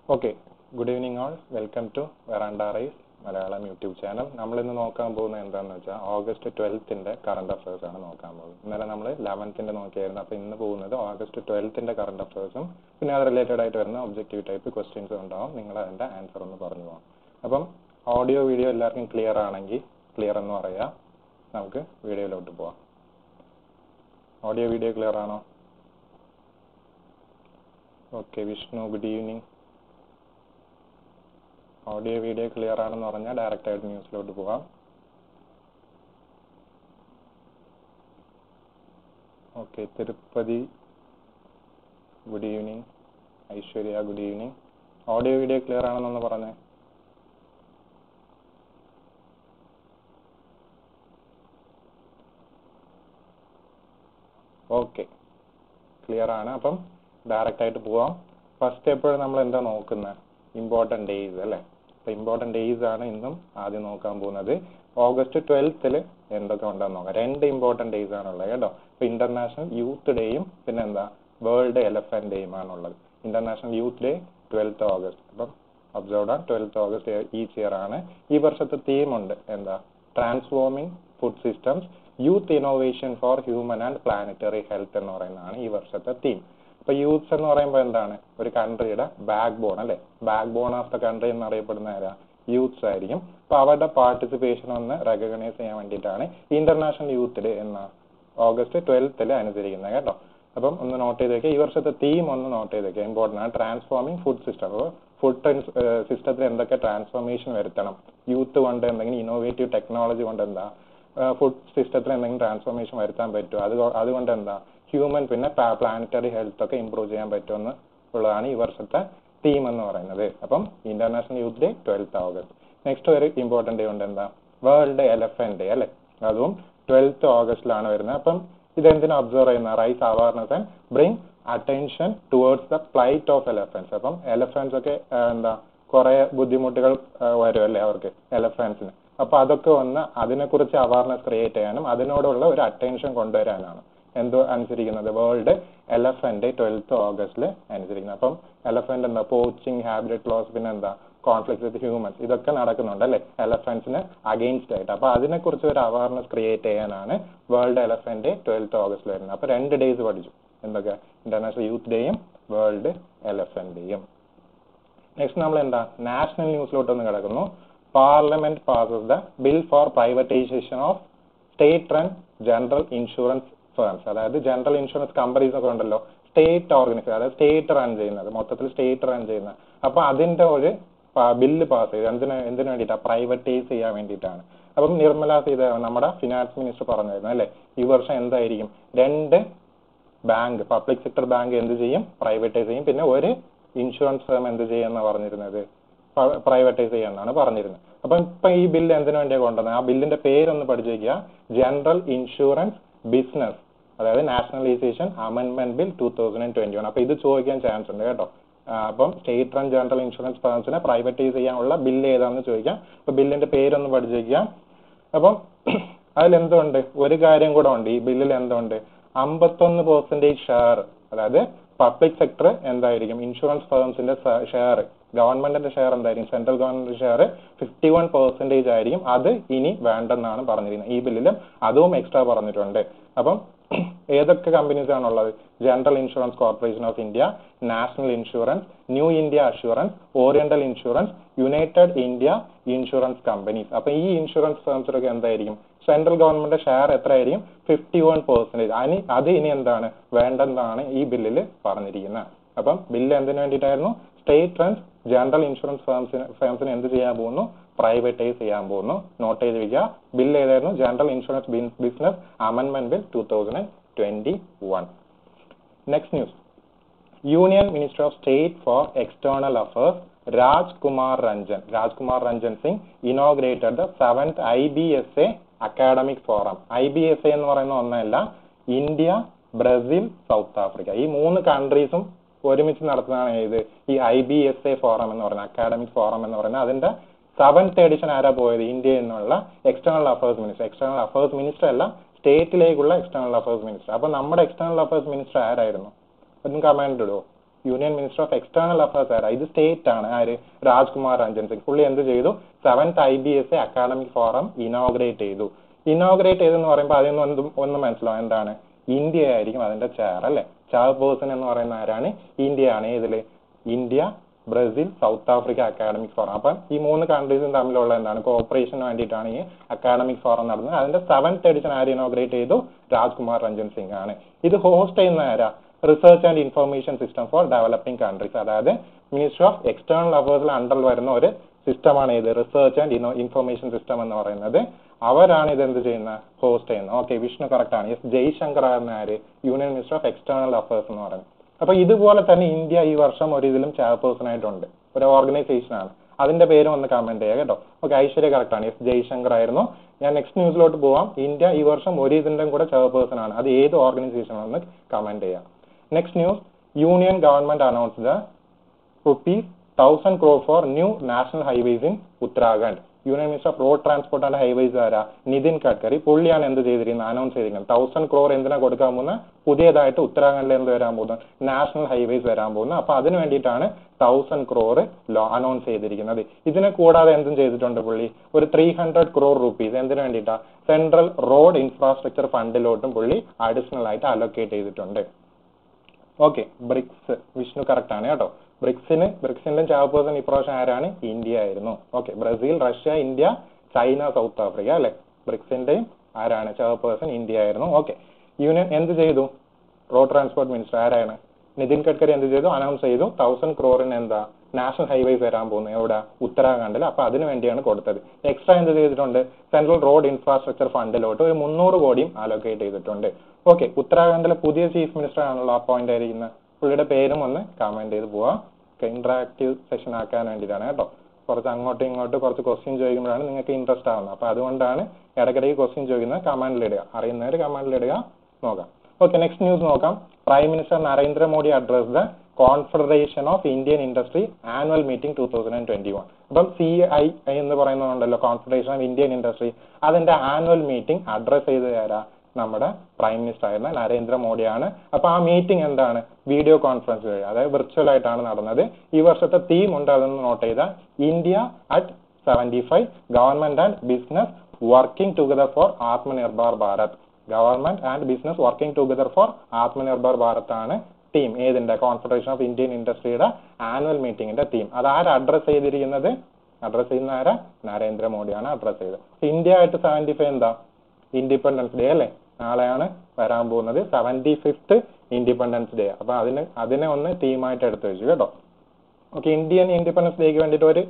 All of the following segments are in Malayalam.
Okay good evening all welcome to Veranda Race Malayalam YouTube channel നമ്മൾ ഇന്ന് നോക്കാൻ പോകുന്നത് എന്താണെന്ന് വെച്ചാൽ ഓഗസ്റ്റ് ട്വൽത്തിന്റെ കറണ്ട് അഫയേഴ്സ് ആണ് നോക്കാൻ പോകുന്നത് ഇന്നലെ നമ്മൾ ലെവൻത്തിന്റെ നോക്കിയായിരുന്നു അപ്പോൾ ഇന്ന് പോകുന്നത് ഓഗസ്റ്റ് ട്വൽത്തിന്റെ കറണ്ട് അഫയേഴ്സും പിന്നെ അത് റിലേറ്റഡ് ആയിട്ട് വരുന്ന ഒബ്ജക്റ്റീവ് ടൈപ്പ് ക്വസ്റ്റ്യൻസ് ഉണ്ടാവും നിങ്ങൾ അതിന്റെ ആൻസർ ഒന്ന് പറഞ്ഞു പോകാം അപ്പം ഓഡിയോ വീഡിയോ എല്ലാവർക്കും ക്ലിയർ ആണെങ്കിൽ ക്ലിയർ എന്ന് പറയാം നമുക്ക് വീഡിയോയിലോട്ട് പോവാം ഓഡിയോ വീഡിയോ ക്ലിയർ ആണോ okay Vishnu good evening audio video clear ആണെന്ന് പറഞ്ഞാൽ ഡയറക്റ്റ് ആയിട്ട് ന്യൂസിലോട്ട് പോവാം okay Tirupati good evening Aishwarya good evening audio video clear ആണെന്നൊന്ന് പറഞ്ഞേ ഓക്കെ ക്ലിയർ ആണ് അപ്പം ഡയറക്റ്റ് ആയിട്ട് പോവാം ഫസ്റ്റ് എപ്പോഴും നമ്മൾ എന്താ നോക്കുന്നത് ഇമ്പോർട്ടൻറ്റ് ഡേയ്സ് അല്ലേ അപ്പോൾ ഇമ്പോർട്ടൻറ്റ് ഡേയ്സ് ആണ് ഇന്നും ആദ്യം നോക്കാൻ പോകുന്നത് ഓഗസ്റ്റ് ട്വൽത്തിൽ എന്തൊക്കെ ഉണ്ടെന്ന് നോക്കാം രണ്ട് ഇമ്പോർട്ടൻറ്റ് ഡേയ്സ് ആണുള്ളത് കേട്ടോ ഇപ്പോൾ ഇന്റർനാഷണൽ യൂത്ത് ഡേയും പിന്നെ എന്താ വേൾഡ് എലഫന്റ് ഡേയും ആണുള്ളത് international youth day twelfth August അപ്പം ഒബ്സർവ്ഡ് ആണ് ട്വൽത്ത് ഓഗസ്റ്റ് ഈച്ച് ഇയർ ആണ് ഈ വർഷത്തെ തീം ഉണ്ട് എന്താ transforming food systems youth innovation for human and planetary health എന്ന് പറയുന്നതാണ് ഈ വർഷത്തെ തീം അപ്പൊ യൂത്ത്സ് എന്ന് പറയുമ്പോൾ എന്താണ് ഒരു കൺട്രിയുടെ ബാക്ക് ബോൺ അല്ലെ backbone of the country എന്നറിയപ്പെടുന്ന ആരാ യൂത്ത്സ് ആയിരിക്കും അപ്പൊ അവരുടെ പാർട്ടിസിപ്പേഷൻ ഒന്ന് റെക്കഗ്നൈസ് ചെയ്യാൻ വേണ്ടിയിട്ടാണ് ഇന്റർനാഷണൽ യൂത്ത് ഡേ എന്ന ഓഗസ്റ്റ് ട്വൽത്തിൽ അനുസരിക്കുന്നത് കേട്ടോ അപ്പം ഒന്ന് നോട്ട് ചെയ്ത് വെക്കുക ഈ വർഷത്തെ തീം ഒന്ന് നോട്ട് ചെയ്ത് വെക്കുക ഇമ്പോർട്ടൻ്റ് ആണ് ട്രാൻസ്ഫോമിംഗ് ഫുഡ് സിസ്റ്റം അപ്പോൾ ഫുഡ് സിസ്റ്റത്തിൽ എന്തൊക്കെ ട്രാൻസ്ഫോർമേഷൻ വരുത്തണം യൂത്ത് കൊണ്ട് എന്തെങ്കിലും ഇന്നോവേറ്റീവ് ടെക്നോളജി കൊണ്ട് എന്താ ഫുഡ് സിസ്റ്റത്തിൽ എന്തെങ്കിലും ട്രാൻസ്ഫോർമേഷൻ വരുത്താൻ പറ്റുമോ അത് അതുകൊണ്ട് എന്താ ഹ്യൂമൻ പിന്നെ പ്ലാനറ്ററി ഹെൽത്ത് ഒക്കെ ഇമ്പ്രൂവ് ചെയ്യാൻ പറ്റുമെന്ന് ഉള്ളതാണ് ഈ വർഷത്തെ തീം എന്ന് പറയുന്നത് അപ്പം international youth day twelfth August next ഒരു ഇമ്പോർട്ടൻ്റ് ഡേ ഉണ്ട് എന്താ വേൾഡ് എലഫന്റ് ഡേ അല്ലെ അതും ട്വൽത്ത് ഓഗസ്റ്റിലാണ് വരുന്നത് അപ്പം ഇതെന്തിനാ ഒബ്സർവ് ചെയ്യുന്ന raise awareness and bring attention towards the plight of elephants അപ്പം എലഫൻസ് ഒക്കെ എന്താ കുറെ ബുദ്ധിമുട്ടുകൾ വരും അല്ലേ അവർക്ക് എലഫൻസിന് അപ്പൊ അതൊക്കെ വന്ന് അതിനെക്കുറിച്ച് അവയർനെസ് ക്രിയേറ്റ് ചെയ്യാനും അതിനോടുള്ള ഒരു അറ്റൻഷൻ കൊണ്ടുവരാനാണ് എന്തോ അനുസരിക്കുന്നത് വേൾഡ് എലഫന്റ് ട്വൽത്ത് ഓഗസ്റ്റിൽ അനുസരിക്കുന്നത് അപ്പം എലഫന്റ് എന്താ പോച്ചിങ് ഹാബിറ്ററ്റ് ലോസ് പിന്നെ എന്താ കോൺഫ്ലിക്ട് വിത്ത് ഹ്യൂമൻസ് ഇതൊക്കെ നടക്കുന്നുണ്ട് അല്ലെ എലഫന്റ്സിന് അഗെയിൻസ്റ്റ് ആയിട്ട് അപ്പൊ അതിനെക്കുറിച്ച് ഒരു അവയർനെസ് ക്രിയേറ്റ് ചെയ്യാനാണ് വേൾഡ് എലഫന്റ് ട്വൽത്ത് ഓഗസ്റ്റിൽ വരുന്നത് അപ്പൊ രണ്ട് ഡേയ്സ് പഠിച്ചു എന്തൊക്കെ ഇന്റർനാഷണൽ യൂത്ത് ഡേയും വേൾഡ് എലഫന്റ് ഡേയും നെക്സ്റ്റ് നമ്മൾ എന്താ നാഷണൽ ന്യൂസിലോട്ട് ഒന്ന് കിടക്കുന്നു parliament passes the bill for privatisation of state run general insurance firms അതായത് ജനറൽ ഇൻഷുറൻസ് കമ്പനീസ് ഒക്കെ ഉണ്ടല്ലോ സ്റ്റേറ്റ് ഓർഗനൈസേഷൻ അതായത് സ്റ്റേറ്റ് റൺ ചെയ്യുന്നത് മൊത്തത്തിൽ സ്റ്റേറ്റ് റൺ ചെയ്യുന്നത് അപ്പൊ അതിന്റെ ഒരു ബില്ല് പാസ് ചെയ്ത് എന്തിന് എന്തിനു വേണ്ടിയിട്ടാണ് പ്രൈവറ്റൈസ് ചെയ്യാൻ വേണ്ടിയിട്ടാണ് അപ്പം നിർമ്മല സീതാരാമൻ നമ്മുടെ ഫിനാൻസ് മിനിസ്റ്റർ പറഞ്ഞായിരുന്നു അല്ലെ ഈ വർഷം എന്തായിരിക്കും രണ്ട് ബാങ്ക് പബ്ലിക് സെക്ടർ ബാങ്ക് എന്ത് ചെയ്യും പ്രൈവറ്റൈസ് ചെയ്യും പിന്നെ ഒരു ഇൻഷുറൻസ് ഫേം എന്ത് ചെയ്യുമെന്ന് പറഞ്ഞിരുന്നത് പ്രൈവറ്റൈസ് ചെയ്യാന്നാണ് പറഞ്ഞിരുന്നത് അപ്പം ഇപ്പൊ ഈ ബില്ല് എന്തിനു വേണ്ടിയാണ് കൊണ്ടുവന്നത് ആ ബില്ലിന്റെ പേരൊന്ന് പഠിച്ചു വെക്കുക ജനറൽ ഇൻഷുറൻസ് ബിസിനസ് അതായത് nationalisation amendment bill two thousand twenty one അപ്പൊ ഇത് ചോദിക്കാൻ ചാൻസ് ഉണ്ട് കേട്ടോ അപ്പം സ്റ്റേറ്റ് റൺ ജനറൽ ഇൻഷുറൻസ് ഫേംസിനെ പ്രൈവറ്റൈസ് ചെയ്യാനുള്ള ബില്ല് ഏതാണെന്ന് ചോദിക്കാം അപ്പൊ ബില്ലിന്റെ പേരൊന്ന് പഠിച്ചു വെക്കുക അപ്പം അതിൽ എന്തുണ്ട് ഒരു കാര്യം കൂടെ ഉണ്ട് ഈ ബില്ലിൽ എന്തുണ്ട് അമ്പത്തൊന്ന് പെർസെന്റേജ് ഷെയർ അതായത് പബ്ലിക് സെക്ടർ എന്തായിരിക്കും ഇൻഷുറൻസ് ഫേംസിന്റെ ഷെയർ ഗവൺമെന്റിന്റെ ഷെയർ എന്തായിരിക്കും central government share fifty one percentage ആയിരിക്കും അത് ഇനി വേണ്ടെന്നാണ് പറഞ്ഞിരിക്കുന്നത് ഈ ബില്ലിലും അതും എക്സ്ട്രാ പറഞ്ഞിട്ടുണ്ട് അപ്പം ഏതൊക്കെ കമ്പനീസ് ആണുള്ളത് general insurance corporation of India national insurance new India assurance oriental insurance united India insurance companies അപ്പൊ ഈ ഇൻഷുറൻസ് ഫേംസിലൊക്കെ എന്തായിരിക്കും സെൻട്രൽ ഗവൺമെന്റ് ഷെയർ എത്രയായിരിക്കും ഫിഫ്റ്റി വൺ പെർസെന്റേജ് അനി അത് ഇനി എന്താണ് വേണ്ടെന്നാണ് ഈ ബില്ലിൽ പറഞ്ഞിരിക്കുന്നത് അപ്പം ബില്ല് എന്തിനു വേണ്ടിയിട്ടായിരുന്നു സ്റ്റേറ്റ് റൺസ് ജനറൽ ഇൻഷുറൻസ് ഫേംസിന് ഫേംസിന് എന്ത് ചെയ്യാൻ പോകുന്നു പ്രൈവറ്റൈസ് ചെയ്യാൻ പോകുന്നു നോട്ട് ചെയ്ത് വെക്കുക ബില്ല് ഏതായിരുന്നു general insurance business amendment bill two thousand twenty one next news union minister of state for external affairs Raj Kumar Ranjan Raj Kumar Ranjan Singh inaugurated the seventh I B S A academic forum I B S A എന്ന് പറയുന്ന ഒന്നല്ല ഇന്ത്യ ബ്രസീൽ സൗത്ത് ആഫ്രിക്ക ഈ മൂന്ന് കൺട്രീസും ഒരുമിച്ച് നടത്തുന്നതാണ് ഇത് ഈ I B S A forum എന്ന് പറയുന്നത് അക്കാഡമിക് ഫോറം എന്ന് പറയുന്നത് അതിന്റെ സെവൻത് എഡിഷൻ ആരാ പോയത് ഇന്ത്യ എന്നുള്ള external affairs minister external affairs minister അല്ല സ്റ്റേറ്റിലേക്കുള്ള എക്സ്റ്റേണൽ അഫയേഴ്സ് മിനിസ്റ്റർ അപ്പൊ നമ്മുടെ എക്സ്റ്റേണൽ അഫയേഴ്സ് മിനിസ്റ്റർ ആരായിരുന്നു ഒന്ന് കമാൻഡ് ഇടുവോ union minister of external affairs ആരാ ഇത് സ്റ്റേറ്റ് ആണ് ആര് രാജ്കുമാർ രഞ്ജൻ സിംഗ് പുള്ളി എന്ത് ചെയ്തു seventh I B S A academic forum inaugurate ചെയ്തു ഇനോഗ്രേറ്റ് ചെയ്തെന്ന് പറയുമ്പോൾ അതിൽ നിന്ന് എന്തും ഒന്ന് മനസ്സിലാവും എന്താണ് ഇന്ത്യ ആയിരിക്കും അതിന്റെ ചെയർ അല്ലെ ചെയർ പേഴ്സൺ എന്ന് പറയുന്ന ആരാണ് ഇന്ത്യയാണ് ഇതില് India Brazil South Africa academic forum അപ്പം ഈ മൂന്ന് കൺട്രീസും തമ്മിലുള്ള എന്താണ് കോപ്പറേഷന് വേണ്ടിയിട്ടാണ് ഈ അക്കാഡമിക് ഫോറം നടന്നത് അതിന്റെ സെവൻത് എഡിഷൻ ആര് ഇനോഗ്രേറ്റ് ചെയ്തു രാജ്കുമാർ രഞ്ജൻ സിംഗ് ആണ് ഇത് ഹോസ്റ്റ് ചെയ്യുന്ന ആരാ research and information system for developing countries അതായത് മിനിസ്ട്രി ഓഫ് എക്സ്റ്റേണൽ അഫയേഴ്സിൽ അണ്ടറിൽ വരുന്ന ഒരു സിസ്റ്റമാണ് ഇത് റിസർച്ച് ആൻഡ് ഇൻഫർമേഷൻ സിസ്റ്റം എന്ന് പറയുന്നത് അവരാണ് ഇത് എന്ത് ചെയ്യുന്നത് ഹോസ്റ്റ് ചെയ്യുന്നത് ഓക്കെ വിഷ്ണു കറക്റ്റ് ആണ് എസ് ജയ്ശങ്കർ എന്ന ആര് union minister of external affairs എന്ന് പറയുന്നത് അപ്പൊ ഇതുപോലെ തന്നെ ഇന്ത്യ ഈ വർഷം ഒരു ഇതിലും ചെയർപേഴ്സൺ ആയിട്ടുണ്ട് ഒരു ഓർഗനൈസേഷൻ ആണ് അതിന്റെ പേരും ഒന്ന് കമന്റ് ചെയ്യുക കേട്ടോ ഓക്കെ ഐശ്വര്യ കറക്റ്റ് ആണ് എസ് ജയ്ശങ്കർ ആയിരുന്നു ഞാൻ നെക്സ്റ്റ് ന്യൂസിലോട്ട് പോവാം ഇന്ത്യ ഈ വർഷം ഒരു ഇതിന്റെ കൂടെ ചെയർപേഴ്സൺ ആണ് അത് ഏത് ഓർഗനൈസേഷൻ ആണെന്ന് കമന്റ് ചെയ്യാം next news union government announce the rupees thousand crore for new national highways in Uttarakhand union minister of road transport and highways ആരാ നിതിൻ ഗഡ്കറി പുള്ളിയാണ് എന്ത് ചെയ്തിരിക്കുന്നത് അനൗൺസ് ചെയ്തിരിക്കുന്നത് തൗസൻഡ് ക്രോർ എന്തിനാ കൊടുക്കാൻ പോകുന്നത് പുതിയതായിട്ട് ഉത്തരാഖണ്ഡിൽ എന്ത് വരാൻ പോകുന്നത് നാഷണൽ ഹൈവേസ് വരാൻ പോകുന്നത് അപ്പൊ അതിന് വേണ്ടിയിട്ടാണ് തൗസൻഡ് ക്രോർ അനൗൺസ് ചെയ്തിരിക്കുന്നത് ഇതിനെ കൂടാതെ എന്തും ചെയ്തിട്ടുണ്ട് പുള്ളി ഒരു ത്രീ ഹൺഡ്രഡ് ക്രോർ റുപ്പീസ് എന്തിനു വേണ്ടിയിട്ടാ സെൻട്രൽ റോഡ് ഇൻഫ്രാസ്ട്രക്ചർ ഫണ്ടിലോട്ടും പുള്ളി അഡീഷണൽ ആയിട്ട് അലൊക്കേറ്റ് ചെയ്തിട്ടുണ്ട് ഓക്കെ ബ്രിക്സ് വിഷ്ണു കറക്റ്റ് ആണ് കേട്ടോ ബ്രിക്സിന് ബ്രിക്സിന്റെ ചെയർപേഴ്സൺ ഇപ്രാവശ്യം ആരാണ് ഇന്ത്യ ആയിരുന്നു okay Brazil Russia India China South Africa അല്ലെ ബ്രിക്സിന്റെയും ആരാണ് ചെയർപേഴ്സൺ ഇന്ത്യ ആയിരുന്നു ഓക്കെ യൂണിയൻ എന്ത് ചെയ്തു റോഡ് ട്രാൻസ്പോർട്ട് മിനിസ്റ്റർ ആരാണ് നിതിൻ ഗഡ്കരി എന്ത് ചെയ്തു അനൗൺസ് ചെയ്തു തൗസൻഡ് ക്രോറിന് എന്താ നാഷണൽ ഹൈവേസ് വരാൻ പോകുന്നു എവിടെ ഉത്തരാഖണ്ഡിൽ അപ്പൊ അതിന് വേണ്ടിയാണ് കൊടുത്തത് എക്സ്ട്രാ എന്ത് ചെയ്തിട്ടുണ്ട് സെൻട്രൽ റോഡ് ഇൻഫ്രാസ്ട്രക്ചർ ഫണ്ടിലോട്ട് ഒരു മുന്നൂറ് കോടിയും അലോക്കേറ്റ് ചെയ്തിട്ടുണ്ട് ഓക്കെ ഉത്തരാഖണ്ഡിലെ പുതിയ ചീഫ് മിനിസ്റ്റർ ആണല്ലോ അപ്പോയിന്റ് ആയിരിക്കുന്നത് പുള്ളിയുടെ പേരും ഒന്ന് കമന്റ് ചെയ്ത് പോവാം ഇന്ററാക്റ്റീവ് സെഷൻ ആക്കാൻ വേണ്ടിയിട്ടാണ് കേട്ടോ കുറച്ച് അങ്ങോട്ടും ഇങ്ങോട്ടും കുറച്ച് ക്വസ്റ്റ്യൻ ചോദിക്കുമ്പോഴാണ് നിങ്ങൾക്ക് ഇൻട്രസ്റ്റ് ആവുന്നത് അപ്പൊ അതുകൊണ്ടാണ് ഇടയ്ക്കിടയ്ക്ക് ക്വസ്റ്റ്യൻ ചോദിക്കുന്നത് കമന്റിൽ ഇടുക അറിയുന്നവർ കമന്റിൽ ഇടുക നോക്കാം ഓക്കെ നെക്സ്റ്റ് ന്യൂസ് നോക്കാം prime minister Narendra Modi address the confederation of Indian industry annual meeting two thousand twenty one അപ്പം സി ഐ എന്ന് പറയുന്നുണ്ടല്ലോ കോൺഫെഡറേഷൻ ഓഫ് ഇന്ത്യൻ ഇൻഡസ്ട്രി അതിന്റെ ആനുവൽ മീറ്റിംഗ് അഡ്രസ് ചെയ്ത് തരാ നമ്മുടെ പ്രൈം മിനിസ്റ്റർ ആയിരുന്ന നരേന്ദ്രമോദിയാണ് അപ്പൊ ആ മീറ്റിംഗ് എന്താണ് വീഡിയോ കോൺഫറൻസ് വഴി അതായത് വിർച്വൽ ആയിട്ടാണ് നടന്നത് ഈ വർഷത്തെ തീം ഉണ്ട് അതൊന്ന് നോട്ട് ചെയ്ത India at seventy five government and business working together for Atmanirbhar Bharat government and business working together for Atmanirbhar Bharat ആണ് ടീം ഏതിന്റെ കോൺഫെഡറേഷൻ ഓഫ് ഇന്ത്യൻ ഇൻഡസ്ട്രിയുടെ ആനുവൽ മീറ്റിംഗിന്റെ ടീം അത് ആര് അഡ്രസ് ചെയ്തിരിക്കുന്നത് അഡ്രസ് ചെയ്യുന്ന ആരാ നരേന്ദ്രമോദിയാണ് അഡ്രസ് ചെയ്തത് ഇന്ത്യ ആയിട്ട് സെവന്റി ഫൈവ് എന്താ ഇൻഡിപെൻഡൻസ് ഡേ അല്ലേ നാളെയാണ് വരാൻ പോകുന്നത് സെവന്റി ഫിഫ്ത്ത് ഇൻഡിപെൻഡൻസ് ഡേ അപ്പൊ അതിന് അതിനെ ഒന്ന് തീമായിട്ട് എടുത്തു വെച്ചു കേട്ടോ ഓക്കെ ഇന്ത്യൻ ഇൻഡിപെൻഡൻസ് ഡേക്ക് വേണ്ടിയിട്ട് ഒരു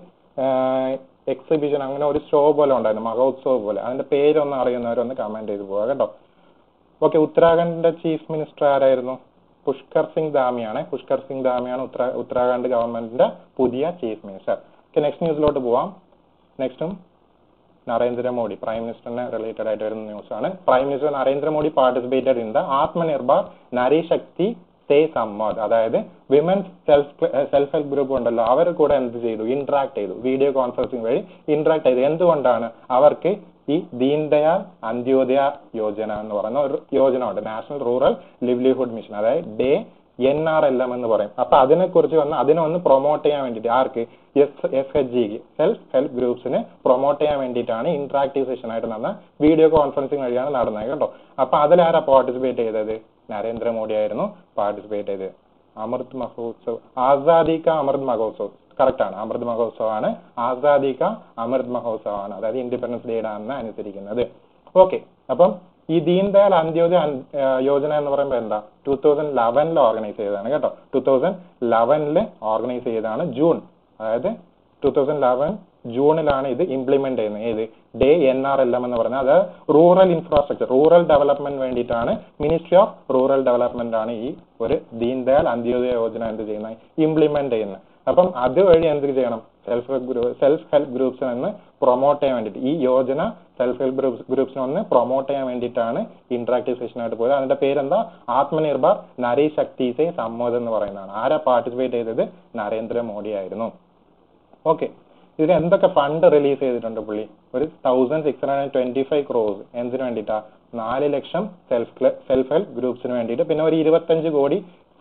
എക്സിബിഷൻ അങ്ങനെ ഒരു ഷോ പോലെ ഉണ്ടായിരുന്നു മഹോത്സവ് പോലെ അതിന്റെ പേരൊന്നും അറിയുന്നവരൊന്ന് കമന്റ് ചെയ്ത് പോവാ കേട്ടോ ഓക്കെ ഉത്തരാഖണ്ഡിന്റെ ചീഫ് മിനിസ്റ്റർ ആരായിരുന്നു പുഷ്കർ സിംഗ് ധാമിയാണ് പുഷ്കർ സിംഗ് ധാമിയാണ് ഉത്തരാ ഉത്തരാഖണ്ഡ് ഗവൺമെന്റിന്റെ പുതിയ ചീഫ് മിനിസ്റ്റർ ഓക്കെ നെക്സ്റ്റ് ന്യൂസിലോട്ട് പോവാം നെക്സ്റ്റും നരേന്ദ്രമോദി പ്രൈം മിനിസ്റ്ററിനെ റിലേറ്റഡ് ആയിട്ട് വരുന്ന ന്യൂസ് ആണ് prime minister Narendra Modi participated in the Atmanirbhar Nari Shakti se Samvad അതായത് women's self self help group ഉണ്ടല്ലോ അവർ കൂടെ എന്ത് ചെയ്തു ഇന്ററാക്ട് ചെയ്തു വീഡിയോ കോൺഫറൻസിംഗ് വഴി ഇന്ററാക്ട് ചെയ്തു എന്തുകൊണ്ടാണ് അവർക്ക് ഈ ദീൻദയാൽ അന്ത്യോദയ യോജന എന്ന് പറയുന്ന ഒരു യോജന ഉണ്ട് നാഷണൽ റൂറൽ ലിവ്ലിഹുഡ് മിഷൻ അതായത് DAY N R L M എന്ന് പറയും അപ്പൊ അതിനെ കുറിച്ച് വന്ന് അതിനെ ഒന്ന് പ്രൊമോട്ട് ചെയ്യാൻ വേണ്ടിയിട്ട് ആർക്ക് എസ് എസ് എച്ച് ജിക്ക് സെൽഫ് ഹെൽപ്പ് ഗ്രൂപ്പ്സിനെ പ്രൊമോട്ട് ചെയ്യാൻ വേണ്ടിയിട്ടാണ് ഇന്ററാക്റ്റീവ് സെഷൻ ആയിട്ട് നടന്ന വീഡിയോ കോൺഫറൻസിംഗ് വഴിയാണ് നടന്നത് കേട്ടോ അപ്പൊ അതിലാരാ പാർട്ടിസിപ്പേറ്റ് ചെയ്തത് നരേന്ദ്രമോദി ആയിരുന്നു പാർട്ടിസിപ്പേറ്റ് ചെയ്തത് അമൃത് മഹോത്സവ് ആസാദി കാ അമൃത് മഹോത്സവ് കറക്റ്റ് ആണ് അമൃത് മഹോത്സവ് ആണ് ആസാദി കാ അമൃത് മഹോത്സവ് ആണ് അതായത് ഇൻഡിപെൻഡൻസ് ഡേ ആണ് അനുസരിക്കുന്നത് ഓക്കെ അപ്പം ഈ ദീൻദയാൽ അന്ത്യോദയ അൻ- ആ, യോജന എന്ന് പറയുമ്പോൾ എന്താ ടൂ തൗസൻഡ് ലെവനിൽ ഓർഗനൈസ് ചെയ്തതാണ് കേട്ടോ ടൂ തൗസൻഡ് ലെവനിൽ ഓർഗനൈസ് ചെയ്തതാണ് ജൂൺ അതായത് ടൂ തൗസൻഡ് ലെവൻ ജൂണിലാണ് ഇത് ഇംപ്ലിമെന്റ് ചെയ്യുന്നത് ഏത് DAY N R L M എന്ന് പറയുന്നത് അത് റൂറൽ ഇൻഫ്രാസ്ട്രക്ചർ റൂറൽ ഡെവലപ്മെന്റ് വേണ്ടിയിട്ടാണ് മിനിസ്ട്രി ഓഫ് റൂറൽ ഡെവലപ്മെന്റ് ആണ് ഈ ഒരു ദീൻദയാൽ അന്ത്യോദയ യോജന എന്ത് ചെയ്യുന്നത് ഇംപ്ലിമെന്റ് ചെയ്യുന്നത് അപ്പം അതുവഴി എന്ത് ചെയ്യണം self help group self help ഗ്രൂപ്പ്സിനെ ഒന്ന് പ്രൊമോട്ട് ചെയ്യാൻ വേണ്ടിയിട്ട് ഈ യോജന സെൽഫ് ഹെൽപ്പ് ഗ്രൂപ്പ്സ് ഗ്രൂപ്പ്സിനെ ഒന്ന് പ്രൊമോട്ട് ചെയ്യാൻ വേണ്ടിയിട്ടാണ് ഇന്ററാക്റ്റീവ് സെഷൻ ആയിട്ട് പോയത് അതിന്റെ പേരെന്താ ആത്മനിർഭർ നരി ശക്തി സേ സമ്മോദ് എന്ന് പറയുന്നതാണ് ആരാ പാർട്ടിസിപ്പേറ്റ് ചെയ്തത് നരേന്ദ്രമോദി ആയിരുന്നു ഓക്കെ ഇതിന് എന്തൊക്കെ ഫണ്ട് റിലീസ് ചെയ്തിട്ടുണ്ട് പുള്ളി ഒരു thousand six hundred twenty five crores എന്തിനു വേണ്ടിയിട്ടാ നാല് ലക്ഷം സെൽഫ് സെൽഫ് ഹെൽപ്പ് ഗ്രൂപ്പ്സിന് വേണ്ടിയിട്ട് പിന്നെ ഒരു ഇരുപത്തഞ്ച് കോടി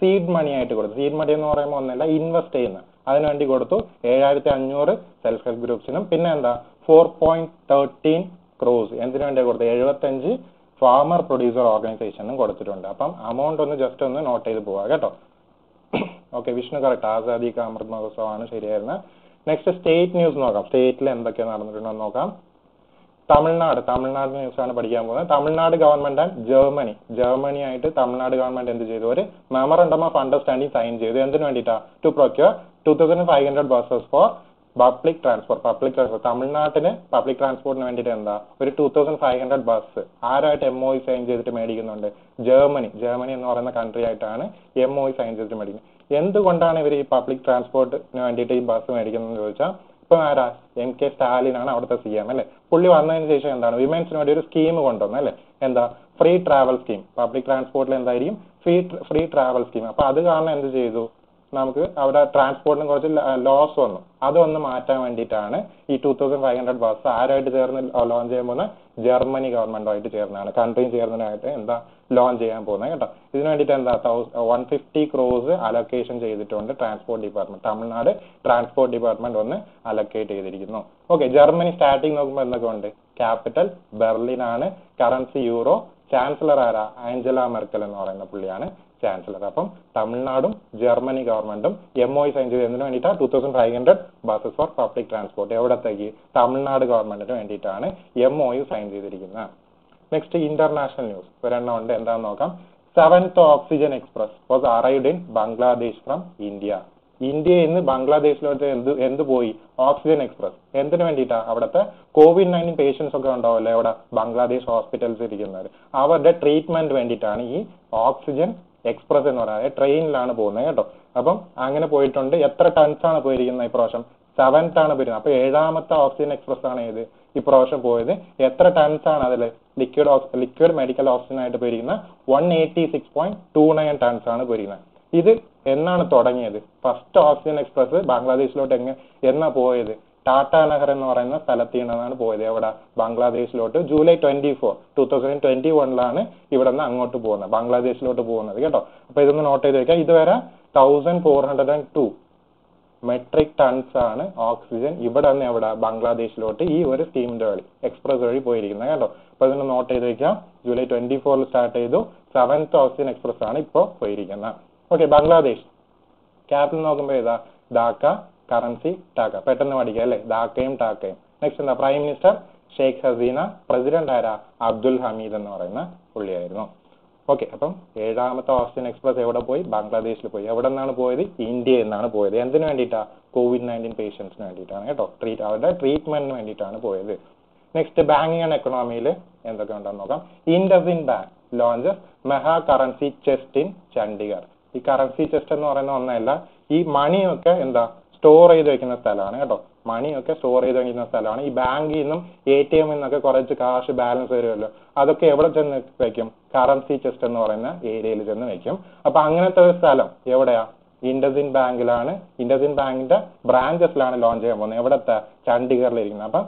സീഡ് മണി ആയിട്ട് കൊടുത്തു സീഡ് മണി എന്ന് പറയുമ്പോൾ ഒന്നല്ല ഇൻവെസ്റ്റ് ചെയ്യുന്ന അതിനുവേണ്ടി കൊടുത്തു ഏഴായിരത്തി അഞ്ഞൂറ് സെൽഫ് ഹെൽപ്പ് ഗ്രൂപ്പ്സിനും പിന്നെ എന്താ ഫോർ പോയിന്റ് തേർട്ടീൻ ക്രോസ് എന്തിനു വേണ്ടിയാണ് കൊടുത്തത് എഴുപത്തഞ്ച് ഫാമർ പ്രൊഡ്യൂസർ ഓർഗനൈസേഷനും കൊടുത്തിട്ടുണ്ട് അപ്പം അമൗണ്ട് ഒന്ന് ജസ്റ്റ് ഒന്ന് നോട്ട് ചെയ്ത് പോവാ കേട്ടോ ഓക്കെ വിഷ്ണു കറക്റ്റ് ആസാദി കാ അമൃത് മഹോത്സവമാണ് ശരിയായിരുന്നത് നെക്സ്റ്റ് സ്റ്റേറ്റ് ന്യൂസ് നോക്കാം സ്റ്റേറ്റിൽ എന്തൊക്കെ നടന്നിട്ടുണ്ടെന്ന് നോക്കാം തമിഴ്നാട് തമിഴ്നാട് ന്യൂസ് ആണ് പഠിക്കാൻ പോകുന്നത് Tamil Nadu government and Germany Germany ആയിട്ട് തമിഴ്നാട് ഗവൺമെന്റ് എന്ത് ചെയ്തു ഒരു മെമ്മറണ്ടം ഓഫ് അണ്ടർസ്റ്റാൻഡിംഗ് സൈൻ ചെയ്തു എന്തിനു വേണ്ടിയിട്ടാ to procure two thousand five hundred buses for public transport public transport തമിഴ്നാട്ടിന് പബ്ലിക് ട്രാൻസ്പോർട്ടിന് വേണ്ടിയിട്ട് എന്താ ഒരു two thousand five hundred bus ആരായിട്ട് എം ഒ സൈൻ ചെയ്തിട്ട് മേടിക്കുന്നുണ്ട് ജർമ്മനി ജർമ്മനി എന്ന് പറയുന്ന കൺട്രി ആയിട്ടാണ് എം ഒ സൈൻ ചെയ്തിട്ട് മേടിക്കുന്നത് എന്തുകൊണ്ടാണ് ഇവർ ഈ പബ്ലിക് ട്രാൻസ്പോർട്ടിന് വേണ്ടിയിട്ട് ഈ ബസ് മേടിക്കുന്നതെന്ന് ചോദിച്ചാൽ ഇപ്പൊ ആരാ എം കെ സ്റ്റാലിൻ ആണ് അവിടുത്തെ സി എം അല്ലെ പുള്ളി വന്നതിന് ശേഷം എന്താണ് വിമൻസിന് വേണ്ടി ഒരു സ്കീം കൊണ്ടുവന്നു അല്ലെ എന്താ ഫ്രീ ട്രാവൽ സ്കീം പബ്ലിക് ട്രാൻസ്പോർട്ടിൽ എന്തായിരിക്കും ഫ്രീ ഫ്രീ ട്രാവൽ സ്കീം അപ്പൊ അത് കാരണം എന്ത് ചെയ്തു നമുക്ക് അവിടെ ട്രാൻസ്പോർട്ടിന് കുറച്ച് ലോസ് വന്നു അതൊന്ന് മാറ്റാൻ വേണ്ടിയിട്ടാണ് ഈ two thousand five hundred bus ആരായിട്ട് ചേർന്ന് ലോഞ്ച് ചെയ്യാൻ പോകുന്ന ജർമ്മനി ഗവൺമെന്റുമായിട്ട് ചേർന്നാണ് കൺട്രിയും ചേർന്നതായിട്ട് എന്താ ലോഞ്ച് ചെയ്യാൻ പോകുന്നത് കേട്ടോ ഇതിന് വേണ്ടിയിട്ട് എന്താ വൺ ഫിഫ്റ്റി ക്രോസ് അലൊക്കേഷൻ ചെയ്തിട്ടുണ്ട് transport department Tamil Nadu transport department ഒന്ന് അലൊക്കേറ്റ് ചെയ്തിരിക്കുന്നു ഓക്കെ ജർമ്മനി സ്റ്റാർട്ടിങ് നോക്കുമ്പോൾ എന്തൊക്കെ ഉണ്ട് ക്യാപിറ്റൽ ബെർലിൻ ആണ് കറൻസി യൂറോ ചാൻസലർ ആരാ ആഞ്ചല മെർക്കൽ എന്ന് പറയുന്ന പുള്ളിയാണ് ചാൻസലർ അപ്പം തമിഴ്നാടും ജർമ്മനി ഗവൺമെന്റും എം ഒ സൈൻ ചെയ്ത് എന്തിനു വേണ്ടിയിട്ടാണ് two thousand five hundred buses for public transport എവിടത്തേക്ക് തമിഴ്നാട് ഗവൺമെന്റിന് വേണ്ടിയിട്ടാണ് എം ഒ സൈൻ ചെയ്തിരിക്കുന്നത് നെക്സ്റ്റ് ഇന്റർനാഷണൽ ന്യൂസ് ഒരെണ്ണം ഉണ്ട് എന്താണെന്ന് നോക്കാം seventh oxygen express was arrived in Bangladesh from India ഇന്ത്യയിൽ നിന്ന് ബംഗ്ലാദേശിലോട്ട് എന്ത് എന്ത് പോയി ഓക്സിജൻ എക്സ്പ്രസ് എന്തിനു വേണ്ടിയിട്ടാ അവിടുത്തെ കോവിഡ് നയൻറ്റീൻ പേഷ്യൻസ് ഒക്കെ ഉണ്ടാവല്ലേ അവിടെ ബംഗ്ലാദേശ് ഹോസ്പിറ്റൽസ് ഇരിക്കുന്നവർ അവരുടെ ട്രീറ്റ്മെന്റ് വേണ്ടിയിട്ടാണ് ഈ ഓക്സിജൻ എക്സ്പ്രസ് എന്ന് പറയുന്നത് ട്രെയിനിലാണ് പോകുന്നത് കേട്ടോ അപ്പം അങ്ങനെ പോയിട്ടുണ്ട് എത്ര ടൺസ് ആണ് പോയിരിക്കുന്നത് ഇപ്രാവശ്യം സെവൻത്ത് ആണ് പോയിരുന്നത് അപ്പൊ ഏഴാമത്തെ ഓക്സിജൻ എക്സ്പ്രസ് ആണ് ഇത് ഇപ്രാവശ്യം പോയത് എത്ര ടൺസ് ആണ് അതിൽ ലിക്വിഡ് ലിക്വിഡ് മെഡിക്കൽ ഓക്സിജൻ ആയിട്ട് പോയിരിക്കുന്നത് one eighty six point two nine tons ആണ് പോയിരിക്കുന്നത് ഇത് എന്നാണ് തുടങ്ങിയത് ഫസ്റ്റ് ഓക്സിജൻ എക്സ്പ്രസ് ബംഗ്ലാദേശിലോട്ട് എങ്ങനെ എന്നാ പോയത് ടാറ്റ നഗർ എന്ന് പറയുന്ന സ്ഥലത്ത് നിന്നാണ് പോയത് എവിടെ ബംഗ്ലാദേശിലോട്ട് July twenty four two thousand twenty വണ്ണിലാണ് ഇവിടെ നിന്ന് അങ്ങോട്ട് പോകുന്നത് ബംഗ്ലാദേശിലോട്ട് പോകുന്നത് കേട്ടോ അപ്പൊ ഇതൊന്ന് നോട്ട് ചെയ്ത് വെക്കാം ഇതുവരെ thousand four hundred and two metric tons ആണ് ഓക്സിജൻ ഇവിടെ നിന്ന് എവിടെ ബംഗ്ലാദേശിലോട്ട് ഈ ഒരു സ്കീമിന്റെ വഴി എക്സ്പ്രസ് വഴി പോയിരിക്കുന്നത് കേട്ടോ അപ്പൊ ഇതിന് നോട്ട് ചെയ്ത് വെക്കാം ജൂലൈ ട്വന്റി ഫോറിൽ സ്റ്റാർട്ട് ചെയ്തു സെവൻത്ത് ഓക്സിജൻ എക്സ്പ്രസ് ആണ് ഇപ്പോൾ പോയിരിക്കുന്നത് ഓക്കെ ബംഗ്ലാദേശ് ക്യാപിറ്റൽ നോക്കുമ്പോൾ ഏതാ ധാക്ക കറൻസി ടാക്ക പെട്ടെന്ന് പഠിക്കുക അല്ലേ ധാക്കയും ടാക്കയും നെക്സ്റ്റ് എന്താ prime minister Sheikh Hasina president ആരാ അബ്ദുൽ ഹമീദ് എന്ന് പറയുന്ന പുള്ളിയായിരുന്നു ഓക്കെ അപ്പം ഏഴാമത്തെ ഓക്സിജൻ എക്സ്പ്രസ് എവിടെ പോയി ബംഗ്ലാദേശിൽ പോയി എവിടെ നിന്നാണ് പോയത് ഇന്ത്യയിൽ നിന്നാണ് പോയത് എന്തിനു വേണ്ടിയിട്ടാ കോവിഡ് നയൻറ്റീൻ പേഷ്യൻസിന് വേണ്ടിയിട്ടാണ് കേട്ടോ ട്രീറ്റ് അവരുടെ ട്രീറ്റ്മെന്റിന് വേണ്ടിയിട്ടാണ് പോയത് നെക്സ്റ്റ് ബാങ്കിങ് ആൻഡ് എക്കണോമിയിൽ എന്തൊക്കെ ഉണ്ടെന്ന് നോക്കാം IndusInd bank launch mega currency chest in Chandigarh ഈ കറൻസി ചെസ്റ്റ് എന്ന് പറയുന്ന ഒന്നല്ല ഈ മണിയൊക്കെ എന്താ സ്റ്റോർ ചെയ്ത് വെക്കുന്ന സ്ഥലമാണ് കേട്ടോ മണിയൊക്കെ സ്റ്റോർ ചെയ്ത് വെക്കുന്ന സ്ഥലമാണ് ഈ ബാങ്കിൽ നിന്നും എ ടി എമ്മിൽ നിന്നൊക്കെ കുറച്ച് കാശ് ബാലൻസ് വരുമല്ലോ അതൊക്കെ എവിടെ ചെന്ന് വെക്കും കറൻസി ചെസ്റ്റ് എന്ന് പറയുന്ന ഏരിയയിൽ ചെന്ന് വെക്കും അപ്പൊ അങ്ങനത്തെ ഒരു സ്ഥലം എവിടെയാ ഇൻഡസിൻ ബാങ്കിലാണ് ഇൻഡസിൻ ബാങ്കിന്റെ ബ്രാഞ്ചസിലാണ് ലോഞ്ച് ചെയ്യാൻ പോകുന്നത് എവിടത്തെ ചണ്ഡീഗറിലിരിക്കുന്നത് അപ്പം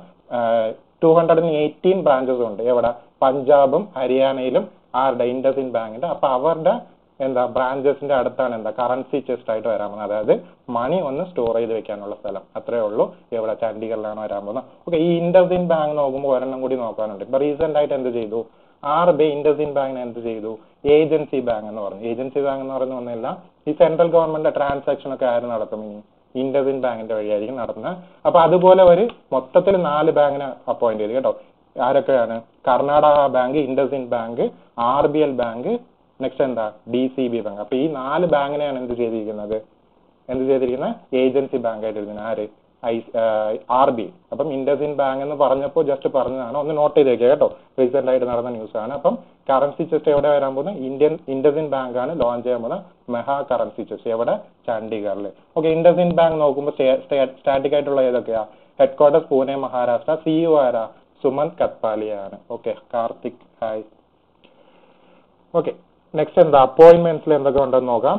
ടു ഹൺഡ്രഡ് എയ്റ്റീൻ ബ്രാഞ്ചസ് ഉണ്ട് എവിടെ പഞ്ചാബും ഹരിയാനയിലും ആരുടെ ഇൻഡസിൻ ബാങ്കിന്റെ അപ്പൊ അവരുടെ എന്താ ബ്രാഞ്ചസിന്റെ അടുത്താണ് എന്താ കറൻസി ചെസ്റ്റ് ആയിട്ട് വരാൻ പോകുന്നത് അതായത് മണി ഒന്ന് സ്റ്റോർ ചെയ്ത് വെക്കാനുള്ള സ്ഥലം അത്രേ ഉള്ളൂ എവിടെ ചണ്ഡീഗറിലാണ് വരാൻ പോകുന്നത് ഓക്കെ ഈ ഇൻഡസിൻ ബാങ്ക് നോക്കുമ്പോൾ ഒരെണ്ണം കൂടി നോക്കാനുണ്ട് ഇപ്പൊ റീസെന്റ് ആയിട്ട് എന്ത് ചെയ്തു ആർ ബി ഇൻഡസിൻ ബാങ്കിന് എന്ത് ചെയ്തു ഏജൻസി ബാങ്ക് എന്ന് പറഞ്ഞു ഏജൻസി ബാങ്ക് എന്ന് പറയുന്ന ഒന്നല്ല ഈ സെൻട്രൽ ഗവൺമെന്റ് ട്രാൻസാക്ഷൻ ഒക്കെ ആര് നടത്തും ഇനി ഇൻഡസിൻ ബാങ്കിന്റെ വഴിയായിരിക്കും നടത്തുന്നത് അപ്പൊ അതുപോലെ ഒരു മൊത്തത്തിൽ നാല് ബാങ്കിനെ അപ്പോയിന്റ് ചെയ്തു കേട്ടോ ആരൊക്കെയാണ് Karnataka bank IndusInd bank R B L bank next എന്താ ഡി സി ബി ബാങ്ക് അപ്പൊ ഈ നാല് ബാങ്കിനെയാണ് എന്ത് ചെയ്തിരിക്കുന്നത് എന്ത് ചെയ്തിരിക്കുന്നത് ഏജൻസി ബാങ്ക് ആയിട്ട് ഇരിക്കുന്നത് ആര് ഐ ആർ ബി അപ്പം ഇൻഡസിൻ ബാങ്ക് എന്ന് പറഞ്ഞപ്പോൾ ജസ്റ്റ് പറഞ്ഞതാണ് ഒന്ന് നോട്ട് ചെയ്ത് വെക്കുക കേട്ടോ റീസെന്റ് ആയിട്ട് നടന്ന ന്യൂസ് ആണ് അപ്പം കറൻസി ചെസ്റ്റ് എവിടെ വരാൻ പോകുന്നത് ഇന്ത്യൻ ഇൻഡസിൻ ബാങ്ക് ആണ് ലോഞ്ച് ചെയ്യാൻ പോകുന്നത് മെഹാ കറൻസി ചെസ്റ്റ് എവിടെ ചണ്ഡീഗറിൽ ഓക്കെ ഇൻഡസിൻ ബാങ്ക് നോക്കുമ്പോൾ സ്റ്റാറ്റിക് ആയിട്ടുള്ള ഏതൊക്കെയാ headquarters Pune Maharashtra CEO ആരാ സുമന്ത് കത്പാലിയാണ് okay Karthik hi okay next എന്താ അപ്പോയിന്റ്മെന്റ്സിൽ എന്തൊക്കെ ഉണ്ടെന്ന് നോക്കാം